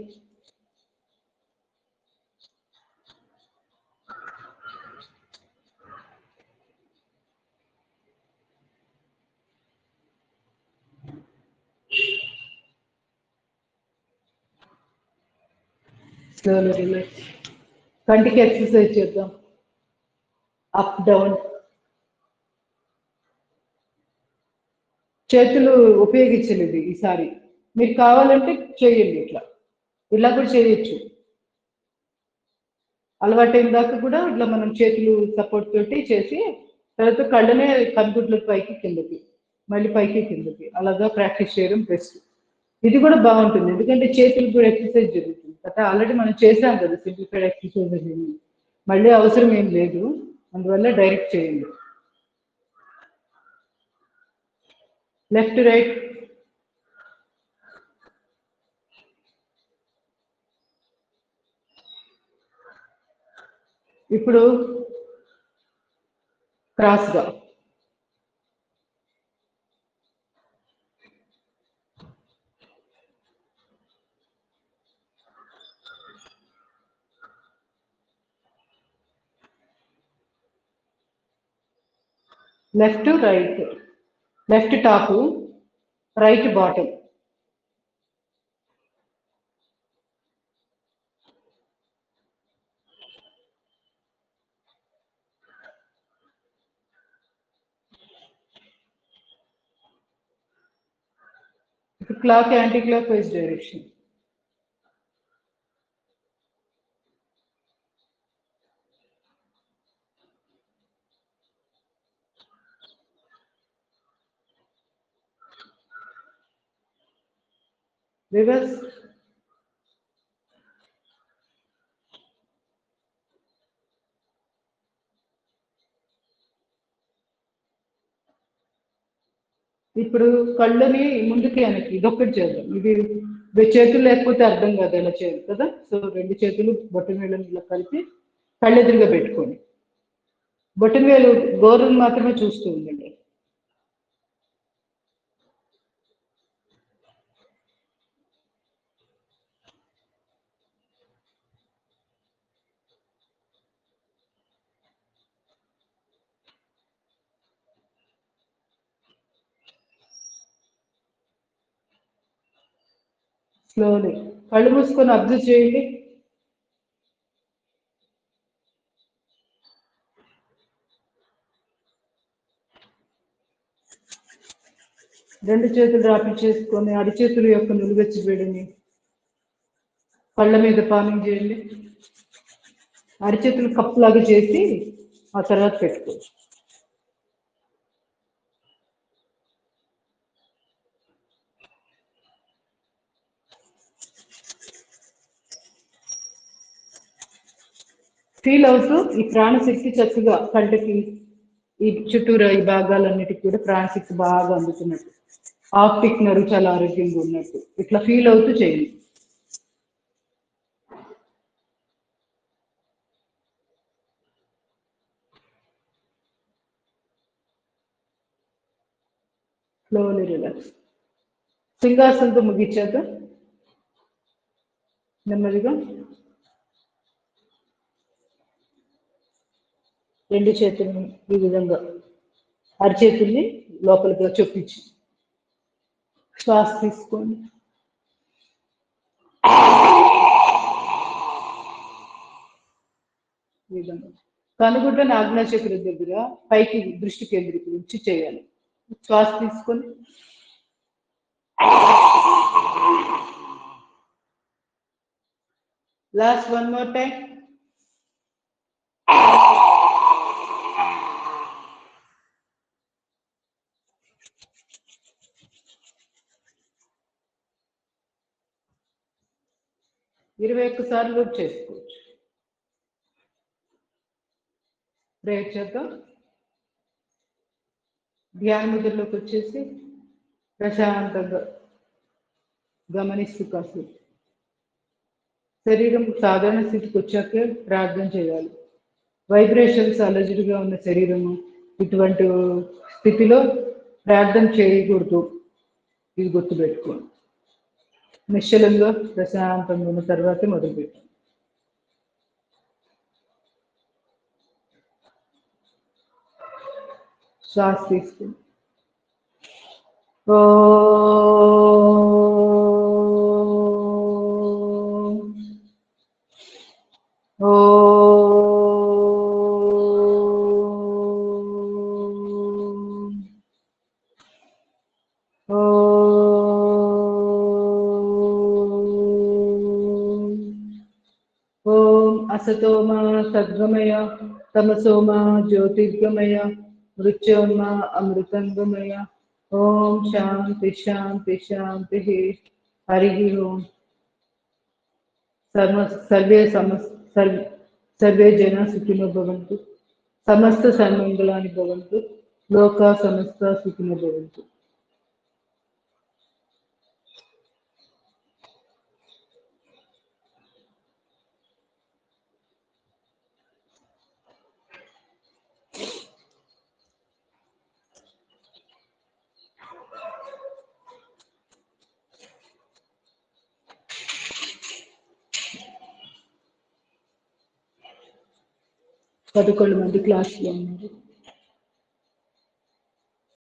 slowly relax కంటికి ఎక్సర్సైజ్ చేద్దాం అప్ డౌన్ చేతులు ఉపయోగించలేదు ఈసారి మీరు కావాలంటే చేయండి ఇట్లా ఇలా కూడా చేయొచ్చు అలవాటైన దాకా కూడా ఇట్లా మనం చేతులు సపోర్ట్ తోటి చేసి తర్వాత కళ్ళనే కనుగుడ్ల పైకి కిందకి మళ్ళీ పైకి కిందకి అలాగా ప్రాక్టీస్ చేయడం బెస్ట్ ఇది కూడా బాగుంటుంది ఎందుకంటే చేతులు కూడా ఎక్సర్సైజ్ జరుగుతుంది కదా ఆల్రెడీ మనం చేసాం కదా సింప్లిఫైడ్ ఎక్సర్సైజ్ అని మళ్ళీ అవసరం ఏం లేదు అందువల్ల డైరెక్ట్ చేయండి లెఫ్ట్ రైట్ ఇప్పుడు క్రాస్గా left right left top right bottom clock anti anticlockwise direction reverse ఇప్పుడు కళ్ళని ముందుకి వెనక్కి ఇదొక్కటి చేద్దాం ఇది ఇది చేతులు లేకపోతే అర్థం కాదు ఎలా చేయాలి కదా సో రెండు చేతులు బొట్టన వేళ్ళని ఇలా కలిపి కళ్ళెదురుగా పెట్టుకోండి బొట్టన వేలు గోరుని మాత్రమే చూస్తూ ఉండండి స్లోలీ కళ్ళు మూసుకొని అబ్జర్వ్ చేయండి రెండు చేతులు రాపి చేసుకొని అరిచేతుల యొక్క నులుగచ్చి వేడిని కళ్ళ మీద పానం చేయండి అరిచేతులు కప్పులాగా చేసి ఆ తర్వాత పెట్టుకోవచ్చు ఫీల్ అవుతూ ఈ ప్రాణశక్తి చక్కగా కంటికి ఈ చుట్టూరా ఈ భాగాలన్నిటికి కూడా ప్రాణశక్తి బాగా అందుతున్నట్టు ఆప్టిక్ నరు చాలా ఆరోగ్యంగా ఉన్నట్టు ఇట్లా ఫీల్ అవుతూ చేయండి స్లోలీ రిలాక్స్ సింహాసనంతో ముగించాక నెమ్మదిగా రెండు చేతుల్ని ఈ విధంగా అరచేతుల్ని లోపలికి చొప్పించి శ్వాస తీసుకోండి ఈ విధంగా కనుగుడ్డ నాగ్నాచక్ర దగ్గర పైకి దృష్టి కేంద్రీకరించి చేయాలి శ్వాస తీసుకొని లాస్ట్ వన్ మోర్ టైం ఇరవై ఒక్క సార్లు లూప్ చేసుకోవచ్చు ప్రేయర్ చేద్దాం ధ్యాన ముద్రలోకి వచ్చేసి ప్రశాంతంగా గమనిస్తూ కాసేపు శరీరం సాధారణ స్థితికి వచ్చాకే ప్రార్థన చేయాలి వైబ్రేషన్స్ అలజడిగా ఉన్న శరీరము ఇటువంటి స్థితిలో ప్రార్థన చేయకూడదు ఇది గుర్తుపెట్టుకోండి నిశ్చలంగా ప్రశాంతంగా ఉన్న తర్వాతే మొదలుపెట్టాం శ్వాస తీసుకుని ఓ ఓం అసతోమ సద్గమయ తమసోమ జ్యోతిర్గమయ మృత్యోర్మ అమృతంగమయ ఓం శాంతి శాంతి శాంతి హరి ఓం సర్వ సర్వే సమ సర్వ సర్వే జన సుఖినో భవంతు సమస్త సన్మంగళాని భవంతు లోక సమస్త సుఖినో భవంతు పదకొండు మంది క్లాసులో ఉన్నారు